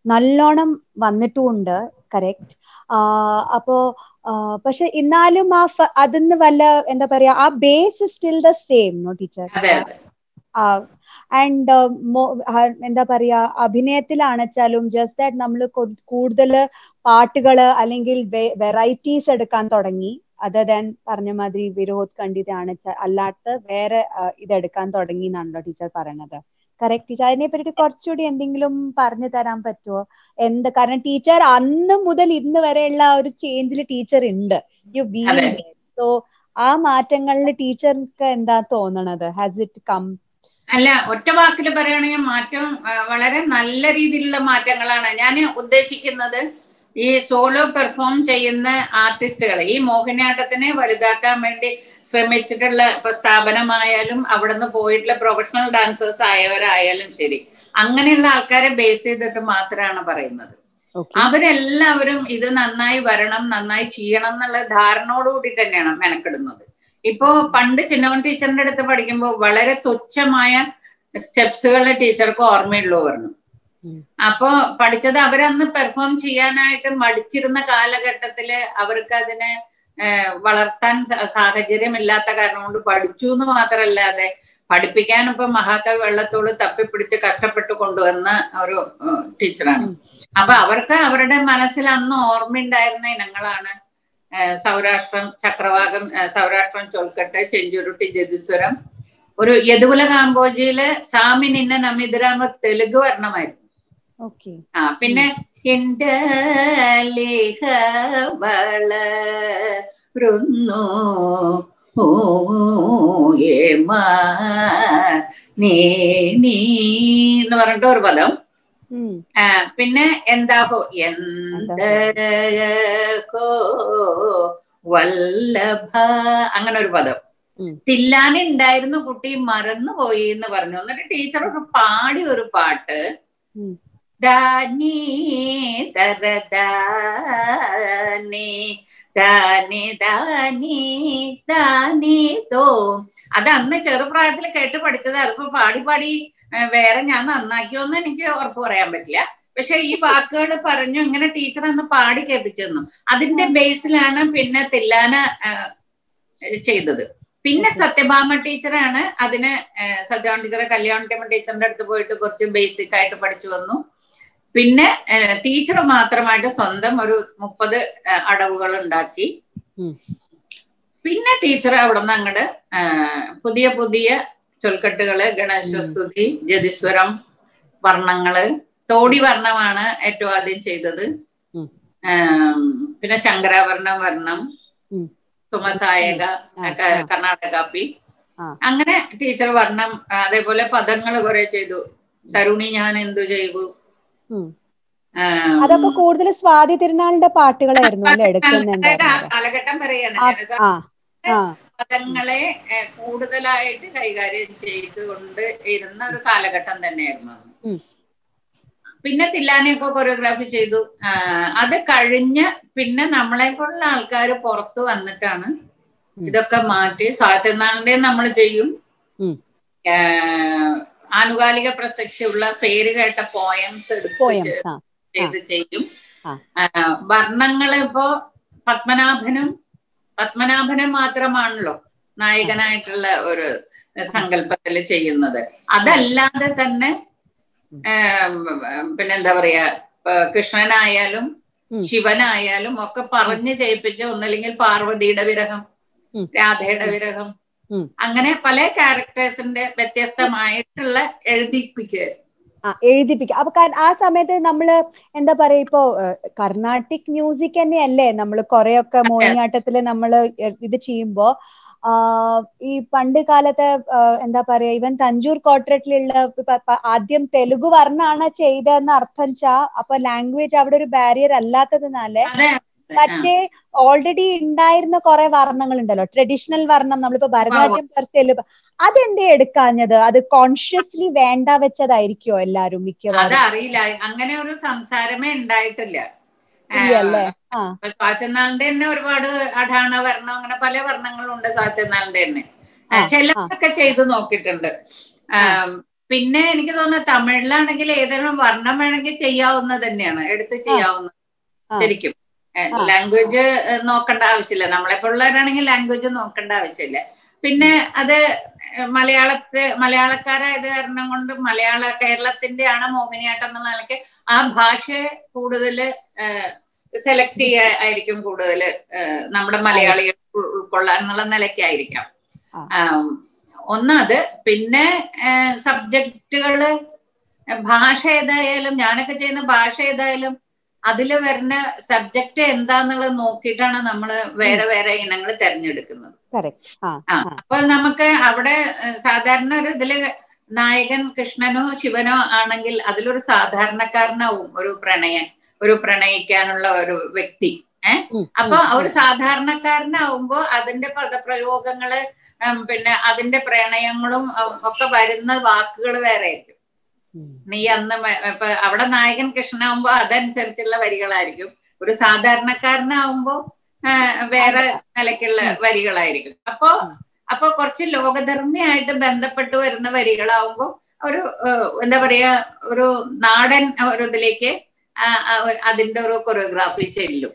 നല്ലോണം വന്നിട്ടുമുണ്ട് കറക്റ്റ് അപ്പോ ആ, പക്ഷെ എന്നാലും ആ ഫ- അതിന്ന് വല്ല എന്താ പറയാ ah base still the same no teacher അതെ അതെ ആൻഡ് എന്താ പറയാ അഭിനയത്തിലാണെച്ചാലും ജസ്റ്റ് ദാറ്റ് നമ്മൾ കൂടുതൽ പാട്ടുകള് അല്ലെങ്കിൽ വെറൈറ്റീസ് എടുക്കാൻ തുടങ്ങി അതർ ദാൻ പറഞ്ഞ മാതിരി വിരോധ് കണ്ടിതാണ് അല്ലാത്ത വേറെ ആ, ഇതെടുക്കാൻ തുടങ്ങി എന്നാണല്ലോ ടീച്ചർ പറയുന്നത് കറക്റ്റ് ടീച്ചർ അതിനെ പറ്റി കുറച്ചുകൂടി എന്തെങ്കിലും പറഞ്ഞു തരാൻ പറ്റുമോ എന്ത് കാരണം ടീച്ചർ അന്ന് മുതൽ ഇന്ന് വരെയുള്ള ആ ഒരു ചേഞ്ചിൽ ടീച്ചർ ഉണ്ട് യു ബി അതെ. സോ ആ മാറ്റങ്ങളിൽ ടീച്ചർക്ക് എന്താ തോന്നണത് ഹാസ് ഇറ്റ് കം അല്ല ഒറ്റ വാക്കിൽ പറയുകയാണെങ്കിൽ മാറ്റം ആ, വളരെ നല്ല രീതിയിലുള്ള മാറ്റങ്ങളാണ് ഞാൻ ഉദ്ദേശിക്കുന്നത് ഈ സോളോ പെർഫോം ചെയ്യുന്ന ആർട്ടിസ്റ്റുകൾ ഈ മോഹിനിയാട്ടത്തിനെ വലുതാക്കാൻ വേണ്ടി ശ്രമിച്ചിട്ടുള്ള ഇപ്പൊ സ്ഥാപനമായാലും അവിടുന്ന് പോയിട്ടുള്ള പ്രൊഫഷണൽ ഡാൻസേഴ്സ് ആയവരായാലും ശരി അങ്ങനെയുള്ള ആൾക്കാരെ ബേസ് ചെയ്തിട്ട് മാത്രമാണ് പറയുന്നത് ഓക്കെ അവരെല്ലാവരും ഇത് നന്നായി വരണം നന്നായി ചെയ്യണം എന്നുള്ള ധാരണയോടുകൂടി തന്നെയാണ് മെനക്കെടുന്നത് ഇപ്പോ പണ്ട് ചിന്നവൻ ടീച്ചറിന്റെ അടുത്ത് പഠിക്കുമ്പോൾ വളരെ തുച്ഛമായ സ്റ്റെപ്സുകൾ ടീച്ചർക്ക് ഓർമ്മയുള്ളൂ പറഞ്ഞു ഉം. അപ്പോ പഠിച്ചത് അവരന്ന് പെർഫോം ചെയ്യാനായിട്ട് മടിച്ചിരുന്ന കാലഘട്ടത്തില് അവർക്ക് അതിനെ ഏഹ്, വളർത്താൻ സ- സാഹചര്യമില്ലാത്ത കാരണം കൊണ്ട് പഠിച്ചു എന്ന് മാത്രമല്ലാതെ പഠിപ്പിക്കാൻ ഇപ്പൊ മഹാകവി വെള്ളത്തോട് തപ്പിപ്പിടിച്ച് കഷ്ടപ്പെട്ട് കൊണ്ടുവന്ന ഒരു ഏഹ്, ടീച്ചറാണ് ഉം. അപ്പൊ അവർക്ക് അവരുടെ മനസ്സിൽ അന്ന് ഓർമ്മയുണ്ടായിരുന്ന ഇനങ്ങളാണ് ഏഹ്, സൗരാഷ്ട്രം ചക്രവാകം ഏഹ്, സൗരാഷ്ട്രം ചൊൽക്കട്ട് ചെഞ്ചുരുട്ടി ജതിസ്വരം ഒരു യദുകുല കാമ്പോജിയിലെ സാമി നിന്ന നമിതരാമ തെലുങ്ക് വർണ്ണമായിരുന്നു ഓക്കെ ആ പിന്നെ എന്റെ ലേഖ വളരുന്നു ഓ ഏമാ നീ നീ എന്ന് പറഞ്ഞിട്ട് ഒരു പദം ഉം ആ, പിന്നെ എന്താഹോ എന്തോ വല്ലഭ അങ്ങനെ ഒരു പദം ഉം. തില്ലാനി ഉണ്ടായിരുന്നു കുട്ടി മറന്നുപോയി എന്ന് പറഞ്ഞു എന്നിട്ട് ടീച്ചർ ഒരു പാടി ഒരു പാട്ട് ഉം. ദാനി തരദാനി ദാനി ദാനി ദാനി തോ അത് അന്ന് ചെറുപ്രായത്തിൽ കേട്ട് പഠിച്ചത് അതിപ്പോ പാടി പാടി ഏ, വേറെ ഞാൻ നന്നാക്കിയോന്ന് എനിക്ക് ഉറപ്പ് പറയാൻ പറ്റില്ല പക്ഷെ ഈ വാക്കുകൾ പറഞ്ഞു ഇങ്ങനെ ടീച്ചർ അന്ന് പാടി കേൾപ്പിച്ചു തന്നു അതിന്റെ ബേസിലാണ് പിന്നെ തില്ലാന ആ, ചെയ്തത് പിന്നെ Okay. സത്യഭാമ ടീച്ചറാണ് അതിന് ആ, സത്യഭാമ ടീച്ചറെ കല്യാണ ടീച്ചറിന്റെ അടുത്ത് പോയിട്ട് കുറച്ച് ബേസിക് ആയിട്ട് പഠിച്ചു വന്നു പിന്നെ ടീച്ചർ മാത്രമായിട്ട് സ്വന്തം ഒരു മുപ്പത് അടവുകൾ ഉണ്ടാക്കി ഉം. പിന്നെ ടീച്ചർ അവിടെ നിന്ന് അങ്ങോട്ട് പുതിയ പുതിയ ചൊൽക്കെട്ടുകള് ഗണേശസ്തുതി ജതിസ്വരം വർണ്ണങ്ങള് തോടി വർണ്ണമാണ് ഏറ്റവും ആദ്യം ചെയ്തത് ഉം. ആം, പിന്നെ ശങ്കരാഭരണം വർണ്ണം ഉം. സുമസായക ആ, ക- ആ. കർണാടക കാപ്പി ആ. അങ്ങനെ ടീച്ചർ വർണ്ണം ആ, അതേപോലെ പദങ്ങൾ കുറെ ചെയ്തു തരുണി ഞാൻ എന്തു ചെയ്തു ഉം. ആം, അതൊക്കെ കൂടുതൽ സ്വാതി തിരുനാളിന്റെ പാട്ടുകളായിരുന്നു അല്ലെ അതായത് ആ എടുക്കുന്നുണ്ടായിരുന്നത് കാലഘട്ടം പറയാണ് ആ ഞാനിത് ആ ആ പദങ്ങളെ ഏ, കൂടുതലായിട്ട് കൈകാര്യം ചെയ്തുകൊണ്ട് ഇരുന്ന ഒരു കാലഘട്ടം തന്നെയായിരുന്നു അന്ന്. ഉം. പിന്നെ തില്ലാനെയൊക്കെ കൊറിയോഗ്രാഫി ചെയ്തു ആ, അത് കഴിഞ്ഞ് പിന്നെ നമ്മളെ പോലുള്ള ആൾക്കാർ പുറത്തു വന്നിട്ടാണ് ഉം. ഇതൊക്കെ മാറ്റി സ്വാതന്ത്ര്യനാളിന്റെ നമ്മൾ ചെയ്യും ഉം. ആ, ആനുകാലിക പ്രസക്തിയുള്ള പേര് കേട്ട പോയംസ് എടുത്ത് പോയം ചെ- ആ ചെയ്ത് ചെയ്യും ആ. ആ, വർണ്ണങ്ങള് ഇപ്പോ പത്മനാഭനും പത്മനാഭനും മാത്രമാണല്ലോ നായകനായിട്ടുള്ള ഒരു സങ്കല്പത്തിൽ ചെയ്യുന്നത് അതല്ലാതെ തന്നെ ഏം, പിന്നെന്താ പറയാ ഇപ്പൊ കൃഷ്ണനായാലും ഉം. ശിവനായാലും ഒക്കെ പറഞ്ഞ് ചെയ്യിപ്പിച്ച ഒന്നല്ലെങ്കിൽ പാർവതിയുടെ വിരഹം ഉം. രാധയുടെ വിരഹം ഉം. അങ്ങനെ പല ക്യാരക്ടേഴ്സിന്റെ വ്യത്യസ്തമായിട്ടുള്ള എഴുതിപ്പിക്കുക ആ എഴുതിപ്പിക്കുക അപ്പൊ കാ- ആ സമയത്ത് നമ്മള് എന്താ പറയാ ഇപ്പോ ഏഹ്, കർണാട്ടിക് മ്യൂസിക് തന്നെയല്ലേ നമ്മൾ കുറെയൊക്കെ മോഹിനിയാട്ടത്തില് നമ്മള് എ- ഇത് ചെയ്യുമ്പോ ആ ഈ പണ്ട് കാലത്തെ ആ, എന്താ പറയാ ഇവൻ തഞ്ചൂർ കോർട്ടറേറ്റിലുള്ള പ- പ- ആദ്യം തെലുഗു വർണ്ണാണ് ചെയ്തതെന്ന് അർത്ഥം വെച്ചാ അപ്പൊ ലാംഗ്വേജ് അവിടെ ഒരു ബാരിയർ അല്ലാത്തതിനാല് അതെ മറ്റേ ഓൾറെഡി ഉണ്ടായിരുന്ന കുറെ വർണ്ണങ്ങൾ ഉണ്ടല്ലോ ട്രഡീഷണൽ വർണ്ണം നമ്മളിപ്പോ ഭരതനാട്യം പെർസെല് അതെന്തേ എടുക്കാഞ്ഞത് അത് കോൺഷ്യസ്ലി വേണ്ട വെച്ചതായിരിക്കോ എല്ലാരും മിക്കവാറും അതറിയില്ല അങ്ങനെ ഒരു സംസാരമേ ഉണ്ടായിട്ടില്ല ഇല്ല അല്ലേ ആ ഇപ്പൊ സ്വാത്യനാളിന്റെ തന്നെ ഒരുപാട് അഠാണ വർണ്ണം അങ്ങനെ പല വർണ്ണങ്ങളുണ്ട് സ്വാത്യനാളിന്റെ തന്നെ ആ, ചിലതൊക്കെ ചെയ്തു നോക്കിയിട്ടുണ്ട് ആം, പിന്നെ എനിക്ക് തോന്നുന്നു തമിഴിലാണെങ്കിൽ ഏതെങ്കിലും വർണ്ണം വേണമെങ്കിൽ ചെയ്യാവുന്നത് തന്നെയാണ് എടുത്ത് ചെയ്യാവുന്നത് ആ. ശരിക്കും ആ. ലാംഗ്വേജ് നോക്കേണ്ട ആവശ്യമില്ല നമ്മളെ പിള്ളേരാണെങ്കിൽ ലാംഗ്വേജ് നോക്കേണ്ട ആവശ്യമില്ല പിന്നെ അത് മലയാളത്തെ മലയാളക്കാരായത് കാരണം കൊണ്ട് മലയാള കേരളത്തിന്റെ ആണ് മോഹിനിയാട്ടം എന്നുള്ള നിലയ്ക്ക് ആ ഭാഷയെ കൂടുതൽ സെലക്ട് ചെയ്യായിരിക്കും കൂടുതൽ നമ്മുടെ മലയാളികൾ ഉൾ- ഉൾക്കൊള്ളാൻ എന്നുള്ള നിലയ്ക്കായിരിക്കാം ആ. ആം, ഒന്നത് പിന്നെ സബ്ജക്റ്റുകള് ഭാഷ ഏതായാലും ഞാനൊക്കെ ചെയ്യുന്ന ഭാഷ ഏതായാലും അതിൽ വരുന്ന സബ്ജക്റ്റ് എന്താന്നുള്ളത് നോക്കിയിട്ടാണ് നമ്മൾ വേറെ വേറെ ഇനങ്ങൾ തിരഞ്ഞെടുക്കുന്നത് കറക്റ്റ് ആ ആ ആ അപ്പൊ നമുക്ക് അവിടെ ഏഹ്, സാധാരണ ഒരു ഇതില് നായകൻ കൃഷ്ണനോ ശിവനോ ആണെങ്കിൽ അതിലൊരു സാധാരണക്കാരനാവും ഒരു പ്രണയൻ ഒരു പ്രണയിക്കാനുള്ള ഒരു വ്യക്തി ഏഹ് ഉം, അപ്പൊ ഉം, ഒരു സാധാരണക്കാരനാവുമ്പോ അതിന്റെ പദപ്രയോഗങ്ങള് ഉം, പിന്നെ അതിന്റെ പ്രണയങ്ങളും ഉം, ഒക്കെ വരുന്ന വാക്കുകൾ വേറെ ആയിരിക്കും ഉം. നീ അന്ന് മ- ഇപ്പൊ അവിടെ നായകൻ കൃഷ്ണനാവുമ്പോ അതനുസരിച്ചുള്ള വരികളായിരിക്കും ഒരു സാധാരണക്കാരനാവുമ്പോ ആ, വേറെ നിലയ്ക്കുള്ള വരികളായിരിക്കും അപ്പോ ഉം. അപ്പൊ കുറച്ച് ലോകധർമ്മിയായിട്ട് ബന്ധപ്പെട്ട് വരുന്ന വരികളാവുമ്പോ ഒരു ഏഹ്, എന്താ പറയാ ഒരു നാടൻ ഒരു ഇതിലേക്ക് ആ, ആ, ഒരു- അതിന്റെ ഒരു കൊറിയോഗ്രാഫി ചെല്ലും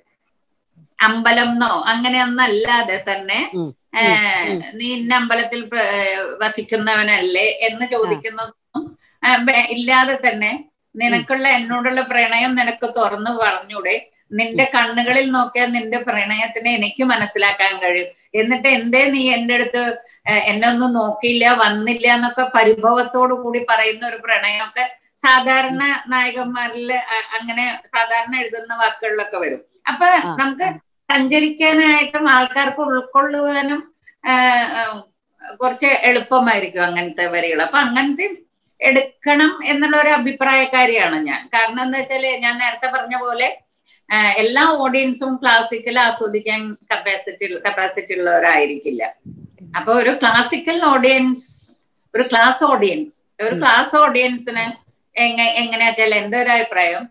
അമ്പലം എന്നോ അങ്ങനെയൊന്നല്ലാതെ തന്നെ ഉം, ഏഹ്, ഉം. നീ ഇന്ന അമ്പലത്തിൽ പ്ര- ഏഹ്, വസിക്കുന്നവനല്ലേ എന്ന് ചോദിക്കുന്നതൊന്നും ആ, ബെ- ഇല്ലാതെ തന്നെ നിനക്കുള്ള എന്നോടുള്ള പ്രണയം നിനക്ക് തുറന്നു പറഞ്ഞൂടെ നിന്റെ കണ്ണുകളിൽ നോക്കിയാൽ നിന്റെ പ്രണയത്തിനെ എനിക്ക് മനസ്സിലാക്കാൻ കഴിയും എന്നിട്ട് എന്തേ നീ എന്റെ അടുത്ത് ഏഹ്, എന്നെ ഒന്നും നോക്കിയില്ല വന്നില്ല എന്നൊക്കെ പരിഭവത്തോടു കൂടി പറയുന്ന ഒരു പ്രണയമൊക്കെ സാധാരണ നായകന്മാരിൽ അ- അങ്ങനെ സാധാരണ എഴുതുന്ന വാക്കുകളിലൊക്കെ വരും അപ്പൊ ആ, നമുക്ക് സഞ്ചരിക്കാനായിട്ടും ആൾക്കാർക്ക് ഉൾക്കൊള്ളുവാനും ആഹ്, ആഹ്, കുറച്ച് എളുപ്പമായിരിക്കും അങ്ങനത്തെ വരികൾ അപ്പൊ അങ്ങനത്തെ എടുക്കണം എന്നുള്ള ഒരു അഭിപ്രായക്കാരിയാണ് ഞാൻ കാരണം എന്താ വെച്ചാല് ഞാൻ നേരത്തെ പറഞ്ഞ പോലെ ആഹ്, എല്ലാ ഓഡിയൻസും ക്ലാസിക്കൽ ആസ്വദിക്കാൻ കപ്പാസിറ്റി കപ്പാസിറ്റി ഉള്ളവരായിരിക്കില്ല അപ്പൊ ഒരു ക്ലാസിക്കൽ ഓഡിയൻസ് ഒരു ക്ലാസ് ഓഡിയൻസ് ഒരു ഉം. ക്ലാസ് ഓഡിയൻസിന് എങ്ങ എങ്ങനെയാ വെച്ചാൽ എന്റെ ഒരു അഭിപ്രായം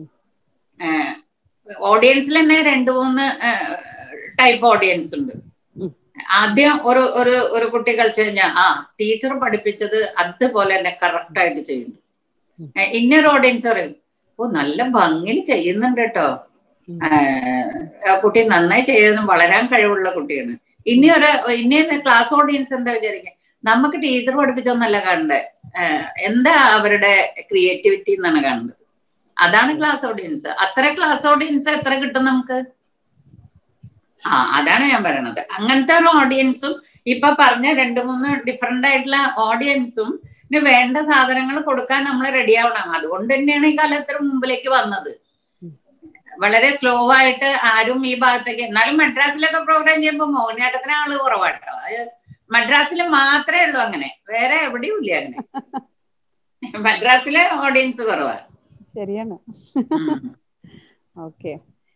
ഓഡിയൻസിൽ തന്നെ രണ്ട് മൂന്ന് ടൈപ്പ് ഓഡിയൻസ് ഉണ്ട് ഉം. ആദ്യം ഒരു ഒരു ഒരു കുട്ടി കളിച്ചു കഴിഞ്ഞാൽ ആ ടീച്ചർ പഠിപ്പിച്ചത് അതുപോലെ തന്നെ കറക്റ്റ് ആയിട്ട് ചെയ്യുന്നു ഉം. ഏ, ഇന്നൊരു ഓഡിയൻസ് പറയും ഓ നല്ല ഭംഗിയിൽ ചെയ്യുന്നുണ്ട് കേട്ടോ ഉം. ആ കുട്ടി നന്നായി ചെയ്തതും വളരാൻ കഴിവുള്ള കുട്ടിയാണ് ഇനി ഒരു ഇനി ക്ലാസ് ഓഡിയൻസ് എന്താ വിചാരിക്കുക നമുക്ക് ടീച്ചർ പഠിപ്പിച്ചൊന്നല്ല കാണണ്ടേ ഏഹ് എന്താ അവരുടെ ക്രിയേറ്റിവിറ്റി എന്നാണ് കാണുന്നത് അതാണ് ക്ലാസ് ഓഡിയൻസ് അത്ര ക്ലാസ് ഓഡിയൻസ് എത്ര കിട്ടും നമുക്ക് ആ അതാണ് ഞാൻ പറയണത് അങ്ങനത്തെ ഒരു ഓഡിയൻസും ഇപ്പൊ പറഞ്ഞ രണ്ട് മൂന്ന് ഡിഫറെന്റ് ആയിട്ടുള്ള ഓഡിയൻസും വേണ്ട സാധനങ്ങൾ കൊടുക്കാൻ നമ്മൾ റെഡി ആവണം അതുകൊണ്ട് തന്നെയാണ് ഈ കാലത്തിന് മുമ്പിലേക്ക് വന്നത് വളരെ സ്ലോ ആയിട്ട് ആരും ഈ ഭാഗത്തേക്ക് എന്നാലും മദ്രാസിലൊക്കെ പ്രോഗ്രാം ചെയ്യുമ്പോൾ മോഹിനിയാട്ടത്തിന് ആള് കുറവാട്ടോ അത് മദ്രാസിൽ മാത്രമേ ഉള്ളൂ അങ്ങനെ വേറെ എവിടെയും ഇല്ല അങ്ങനെ മദ്രാസിലെ ഓഡിയൻസ് കുറവാണ് ശരിയാണ് ഉം. ഓക്കെ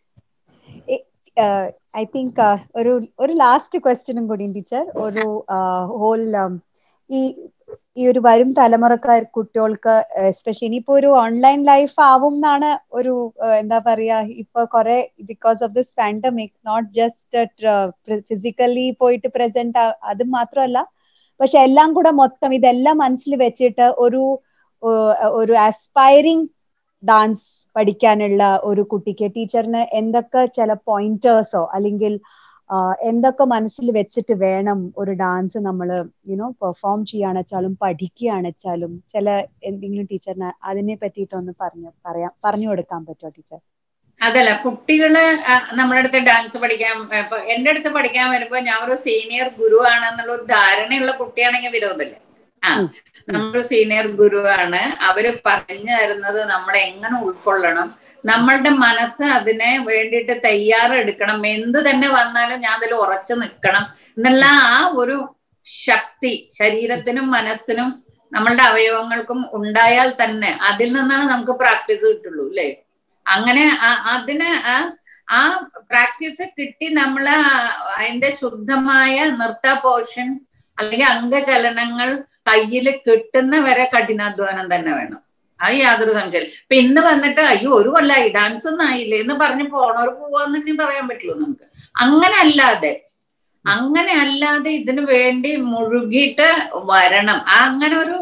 ഐ തിങ്ക് ഒരു ഒരു ലാസ്റ്റ് ക്വസ്റ്റ്യനും കൂടി ടീച്ചർ ഒരു ഹോൾ ഈ ഈ ഒരു വരും തലമുറക്കാർ കുട്ടികൾക്ക് എസ്പെഷ്യലി ഇനിയിപ്പോ ഒരു ഓൺലൈൻ ലൈഫ് ആവും എന്നാണ് ഒരു uh, എന്താ പറയാ ഇപ്പൊ കുറെ because of this pandemic not just physically പോയിട്ട് പ്രസന്റ് അത് മാത്രമല്ല പക്ഷെ എല്ലാം കൂടെ മൊത്തം ഇതെല്ലാം മനസ്സിൽ വെച്ചിട്ട് ഒരു uh, ഒരു ആസ്പയറിംഗ് ഡാൻസ് പഠിക്കാനുള്ള ഒരു കുട്ടിക്ക് ടീച്ചറിന് എന്തൊക്കെ ചില പോയിന്റേഴ്സോ അല്ലെങ്കിൽ ആഹ് എന്തൊക്കെ മനസ്സിൽ വെച്ചിട്ട് വേണം ഒരു ഡാൻസ് നമ്മൾ യുനോ പെർഫോം ചെയ്യാണെച്ചാലും പഠിക്കുകയാണെച്ചാലും ചില എന്തെങ്കിലും ടീച്ചറിന് അതിനെ പറ്റിയിട്ടൊന്ന് പറഞ്ഞു പറയാം പറഞ്ഞു കൊടുക്കാൻ പറ്റുമോ ടീച്ചർ അതല്ല കുട്ടികള് ആ, നമ്മുടെ അടുത്ത് ഡാൻസ് പഠിക്കാൻ ഇപ്പൊ എന്റെ അടുത്ത് പഠിക്കാൻ വരുമ്പോ ഞാൻ ഒരു സീനിയർ ഗുരു ആണെന്നുള്ള ഒരു ധാരണയുള്ള കുട്ടിയാണെങ്കിൽ വിരോധമില്ല ആ ഉം. നമ്മൾ സീനിയർ ഗുരുവാണ് അവര് പറഞ്ഞു തരുന്നത് നമ്മൾ എങ്ങനെ ഉൾക്കൊള്ളണം നമ്മളുടെ മനസ്സ് അതിനെ വേണ്ടിയിട്ട് തയ്യാറെടുക്കണം എന്ത് തന്നെ വന്നാലും ഞാൻ അതിൽ ഉറച്ചു നിൽക്കണം എന്നുള്ള ആ ഒരു ശക്തി ശരീരത്തിനും മനസ്സിനും നമ്മളുടെ അവയവങ്ങൾക്കും ഉണ്ടായാൽ തന്നെ അതിൽ നിന്നാണ് നമുക്ക് പ്രാക്ടീസ് കിട്ടുള്ളൂ അല്ലേ അങ്ങനെ ആ- അതിന് ആ ആ പ്രാക്ടീസ് കിട്ടി നമ്മൾ അതിന്റെ ശുദ്ധമായ നൃത്ത പോർഷൻ അല്ലെങ്കിൽ അംഗചലനങ്ങൾ കയ്യിൽ കിട്ടുന്ന വരെ കഠിനാധ്വാനം തന്നെ വേണം അത് യാതൊരു സംശയം ഇപ്പൊ ഇന്ന് വന്നിട്ട് അയ്യോ ഒരു കൊല്ലായി ഡാൻസ് ഒന്നും ആയില്ലേ എന്ന് പറഞ്ഞ് പോണവർ പോവാന്ന് തന്നെ പറയാൻ പറ്റുള്ളൂ നമുക്ക് അങ്ങനെ അല്ലാതെ അങ്ങനെ അല്ലാതെ ഇതിനു വേണ്ടി മുഴുകിയിട്ട് വരണം ആ അങ്ങനെ ഒരു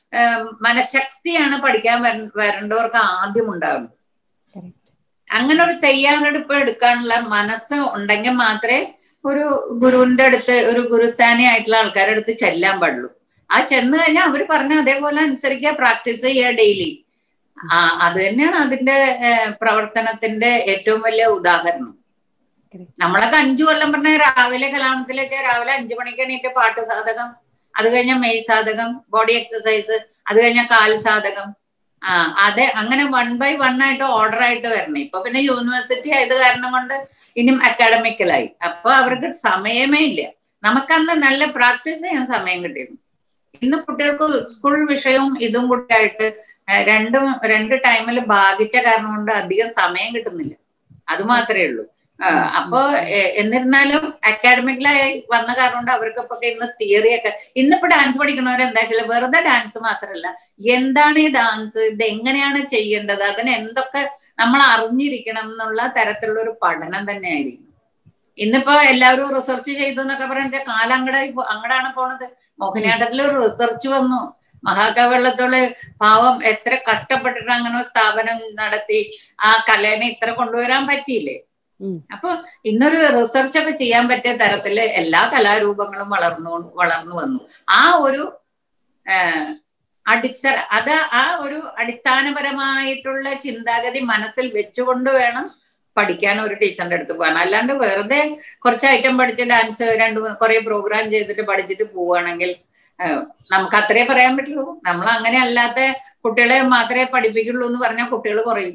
ഏം, മനഃശക്തിയാണ് പഠിക്കാൻ വര- വരേണ്ടവർക്ക് ആദ്യം ഉണ്ടാവുന്നത് correct. അങ്ങനെ ഒരു തയ്യാറെടുപ്പ് എടുക്കാനുള്ള മനസ്സ് ഉണ്ടെങ്കിൽ മാത്രമേ ഒരു ഗുരുവിന്റെ അടുത്ത് ഒരു ഗുരുസ്ഥാനി ആയിട്ടുള്ള ആൾക്കാരുടെ അടുത്ത് ചെല്ലാൻ പാടുള്ളൂ ആ ചെന്ന് കഴിഞ്ഞാൽ അവർ പറഞ്ഞ അതേപോലെ അനുസരിക്കുക പ്രാക്ടീസ് ചെയ്യുക ഡെയിലി ആ അത് തന്നെയാണ് അതിന്റെ ഏഹ്, പ്രവർത്തനത്തിന്റെ ഏറ്റവും വലിയ ഉദാഹരണം Correct. നമ്മളൊക്കെ അഞ്ചു കൊല്ലം പറഞ്ഞ രാവിലെ കലാമത്തിലൊക്കെ രാവിലെ അഞ്ചു മണിക്ക് എണീറ്റ് പാട്ട് സാധകം അത് കഴിഞ്ഞ മെയ് സാധകം ബോഡി എക്സസൈസ് അത് കഴിഞ്ഞ കാൽ സാധകം ആ അതെ അങ്ങനെ വൺ ബൈ വൺ ആയിട്ട് ഓർഡർ ആയിട്ട് വരണം ഇപ്പൊ പിന്നെ യൂണിവേഴ്സിറ്റി ആയത് കാരണം കൊണ്ട് ഇനിയും അക്കാഡമിക്കലായി അപ്പൊ അവർക്ക് സമയമേ ഇല്ല നമുക്കന്ന് നല്ല പ്രാക്ടീസ് ചെയ്യാൻ സമയം കിട്ടിയിരുന്നു ഇന്ന് കുട്ടികൾക്ക് സ്കൂൾ വിഷയവും ഇതും കൂടി ആയിട്ട് ഏഹ് രണ്ടും രണ്ട് ടൈമിൽ ബാധിച്ച കാരണം കൊണ്ട് അധികം സമയം കിട്ടുന്നില്ല അത് മാത്രമേ ഉള്ളൂ ആ, അപ്പോ എ- എന്നിരുന്നാലും അക്കാഡമിക്കലായി വന്ന കാരണം കൊണ്ട് അവർക്ക് ഇപ്പൊ ഇന്ന് തിയറി ഒക്കെ ഇന്നിപ്പോ ഡാൻസ് പഠിക്കണവർ എന്താ വെച്ചാൽ വെറുതെ ഡാൻസ് മാത്രമല്ല എന്താണ് ഈ ഡാൻസ് ഇത് എങ്ങനെയാണ് ചെയ്യേണ്ടത് അതിന് എന്തൊക്കെ നമ്മൾ അറിഞ്ഞിരിക്കണം എന്നുള്ള തരത്തിലുള്ള ഒരു പഠനം തന്നെയായിരിക്കും ഇന്നിപ്പോ എല്ലാവരും റിസർച്ച് ചെയ്തു എന്നൊക്കെ പറഞ്ഞിട്ട് കാലം അങ്ങടായി പോ- അങ്ങടാണ് പോണത് മോഹിനിയാട്ടത്തിൽ ഒരു റിസർച്ച് വന്നു മഹാകവെള്ളത്തോള് പാവം എത്ര കഷ്ടപ്പെട്ടിട്ട് അങ്ങനെ ഒരു സ്ഥാപനം നടത്തി ആ കലേനെ ഇത്ര കൊണ്ടുവരാൻ പറ്റിയില്ലേ ഉം. അപ്പൊ ഇന്നൊരു റിസർച്ച് ഒക്കെ ചെയ്യാൻ പറ്റിയ തരത്തില് എല്ലാ കലാരൂപങ്ങളും വളർന്നു വളർന്നു വന്നു ആ ഒരു ആഹ്, അടിത്തറ അത് ആ ഒരു അടിസ്ഥാനപരമായിട്ടുള്ള ചിന്താഗതി മനസ്സിൽ വെച്ചുകൊണ്ട് വേണം പഠിക്കാൻ ഒരു ടീച്ചറിന്റെ അടുത്ത് പോകാൻ അല്ലാണ്ട് വെറുതെ കുറച്ച് ഐറ്റം പഠിച്ച് ഡാൻസ് രണ്ട് മൂന്ന് കുറെ പ്രോഗ്രാം ചെയ്തിട്ട് പഠിച്ചിട്ട് പോവുകയാണെങ്കിൽ ആഹ്, നമുക്ക് അത്രേ പറയാൻ പറ്റുള്ളൂ നമ്മൾ അങ്ങനെ അല്ലാത്ത കുട്ടികളെ മാത്രമേ പഠിപ്പിക്കുള്ളൂ എന്ന് പറഞ്ഞാൽ കുട്ടികൾ കുറയും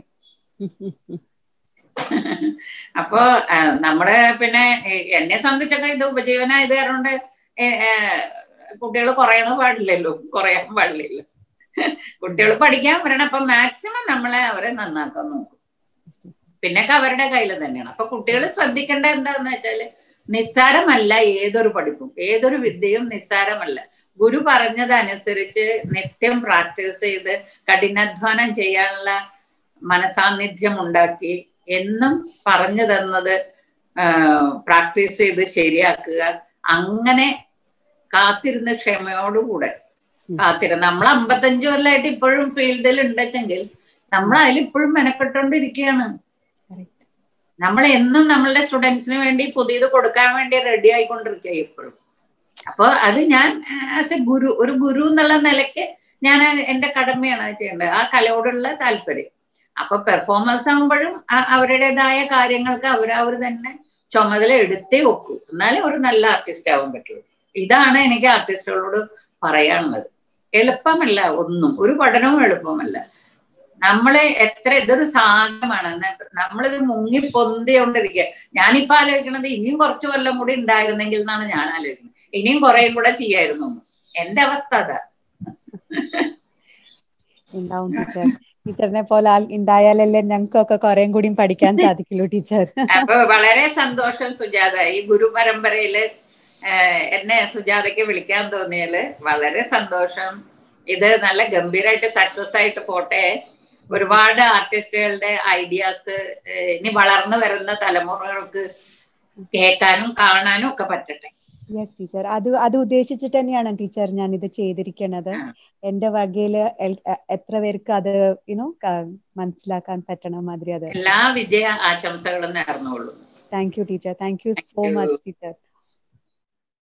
അപ്പോ ആ, നമ്മള് പിന്നെ ഏ, എന്നെ സംബന്ധിച്ചൊക്കെ ഇത് ഉപജീവന ഇത് കാരണം കൊണ്ട് കുട്ടികൾ കുറയണ പാടില്ലല്ലോ കുറയാൻ പാടില്ലല്ലോ കുട്ടികൾ പഠിക്കാൻ വരണം അപ്പൊ മാക്സിമം നമ്മളെ അവരെ നന്നാക്കാൻ നോക്കും പിന്നൊക്കെ അവരുടെ കയ്യിൽ തന്നെയാണ് അപ്പൊ കുട്ടികൾ ശ്രദ്ധിക്കേണ്ട എന്താന്ന് വെച്ചാല് നിസ്സാരമല്ല ഏതൊരു പഠിപ്പും ഏതൊരു വിദ്യയും നിസ്സാരമല്ല ഗുരു പറഞ്ഞതനുസരിച്ച് നിത്യം പ്രാക്ടീസ് ചെയ്ത് കഠിനാധ്വാനം ചെയ്യാനുള്ള മനസാന്നിധ്യം ഉണ്ടാക്കി എന്നും പറഞ്ഞു തന്നത് പ്രാക്ടീസ് ചെയ്ത് ശരിയാക്കുക അങ്ങനെ കാത്തിരുന്ന് ക്ഷമയോടുകൂടെ കാത്തിരുന്ന് നമ്മൾ അമ്പത്തഞ്ചു കൊല്ലമായിട്ട് ഇപ്പോഴും ഫീൽഡിൽ ഉണ്ടെങ്കിൽ നമ്മൾ അതിൽ ഇപ്പോഴും മെനക്കെട്ടോണ്ടിരിക്കുകയാണ് നമ്മൾ എന്നും നമ്മളുടെ സ്റ്റുഡൻസിന് വേണ്ടി പുതിയത് കൊടുക്കാൻ വേണ്ടി റെഡി ആയിക്കൊണ്ടിരിക്കുക ഇപ്പോഴും അപ്പൊ അത് ഞാൻ ആസ് എ ഗുരു ഒരു ഗുരു എന്നുള്ള നിലയ്ക്ക് ഞാൻ എന്റെ കടമയാണ് അത് ചെയ്യേണ്ടത് ആ കലയോടുള്ള താല്പര്യം അപ്പൊ പെർഫോമൻസ് ആകുമ്പോഴും അ- അവരുടേതായ കാര്യങ്ങൾക്ക് അവരവർ തന്നെ ചുമതല എടുത്തേ വെക്കൂ എന്നാലേ ഒരു നല്ല ആർട്ടിസ്റ്റ് ആവാൻ പറ്റുള്ളൂ ഇതാണ് എനിക്ക് ആർട്ടിസ്റ്റുകളോട് പറയാനുള്ളത് എളുപ്പമല്ല ഒന്നും ഒരു പഠനവും എളുപ്പമല്ല നമ്മളെ എത്ര ഇതൊരു സാധനമാണ് ന- നമ്മളിത് മുങ്ങി പൊന്തിക്കൊണ്ടിരിക്കുക ഞാനിപ്പോ ആലോചിക്കണത് ഇനിയും കുറച്ചു കൊല്ലം കൂടി ഉണ്ടായിരുന്നെങ്കിൽ എന്നാണ് ഞാൻ ആലോചിക്കുന്നത് ഇനിയും കുറേയും കൂടെ ചെയ്യായിരുന്നു എന്ന്. എന്റെ അവസ്ഥ അതാ ഉണ്ടാവും ടീച്ചർ ടീച്ചറിനെ പോലെ ആൾ ഉണ്ടായാലല്ലേ ഞങ്ങൾക്കൊക്കെ കുറേം കൂടി പഠിക്കാൻ സാധിക്കുള്ളൂ ടീച്ചർ അപ്പൊ വളരെ സന്തോഷം സുജാത ഈ ഗുരു പരമ്പരയില് ഏഹ്, എന്നെ സുജാതയ്ക്ക് വിളിക്കാൻ തോന്നിയാല് വളരെ സന്തോഷം ഇത് നല്ല ഗംഭീരമായിട്ട് സക്സസ് ആയിട്ട് പോട്ടെ ഒരുപാട് ആർട്ടിസ്റ്റുകളുടെ ഐഡിയാസ് ഇനി വളർന്നു വരുന്ന തലമുറകൾക്ക് കേൾക്കാനും കാണാനും ഒക്കെ പറ്റട്ടെ യെസ് ടീച്ചർ അത് അത് ഉദ്ദേശിച്ചിട്ട് തന്നെയാണ് ടീച്ചർ ഞാൻ ഇത് ചെയ്തിരിക്കുന്നത് എന്റെ വകയില് എൽ- എ- എത്ര പേർക്ക് അത് യുനോ മനസ്സിലാക്കാൻ പറ്റണ മാതിരി അത് എല്ലാ വിജയ ആശംസകളും നേർന്നുകൊള്ളുന്നു thank you teacher thank you Thank so you. Much teacher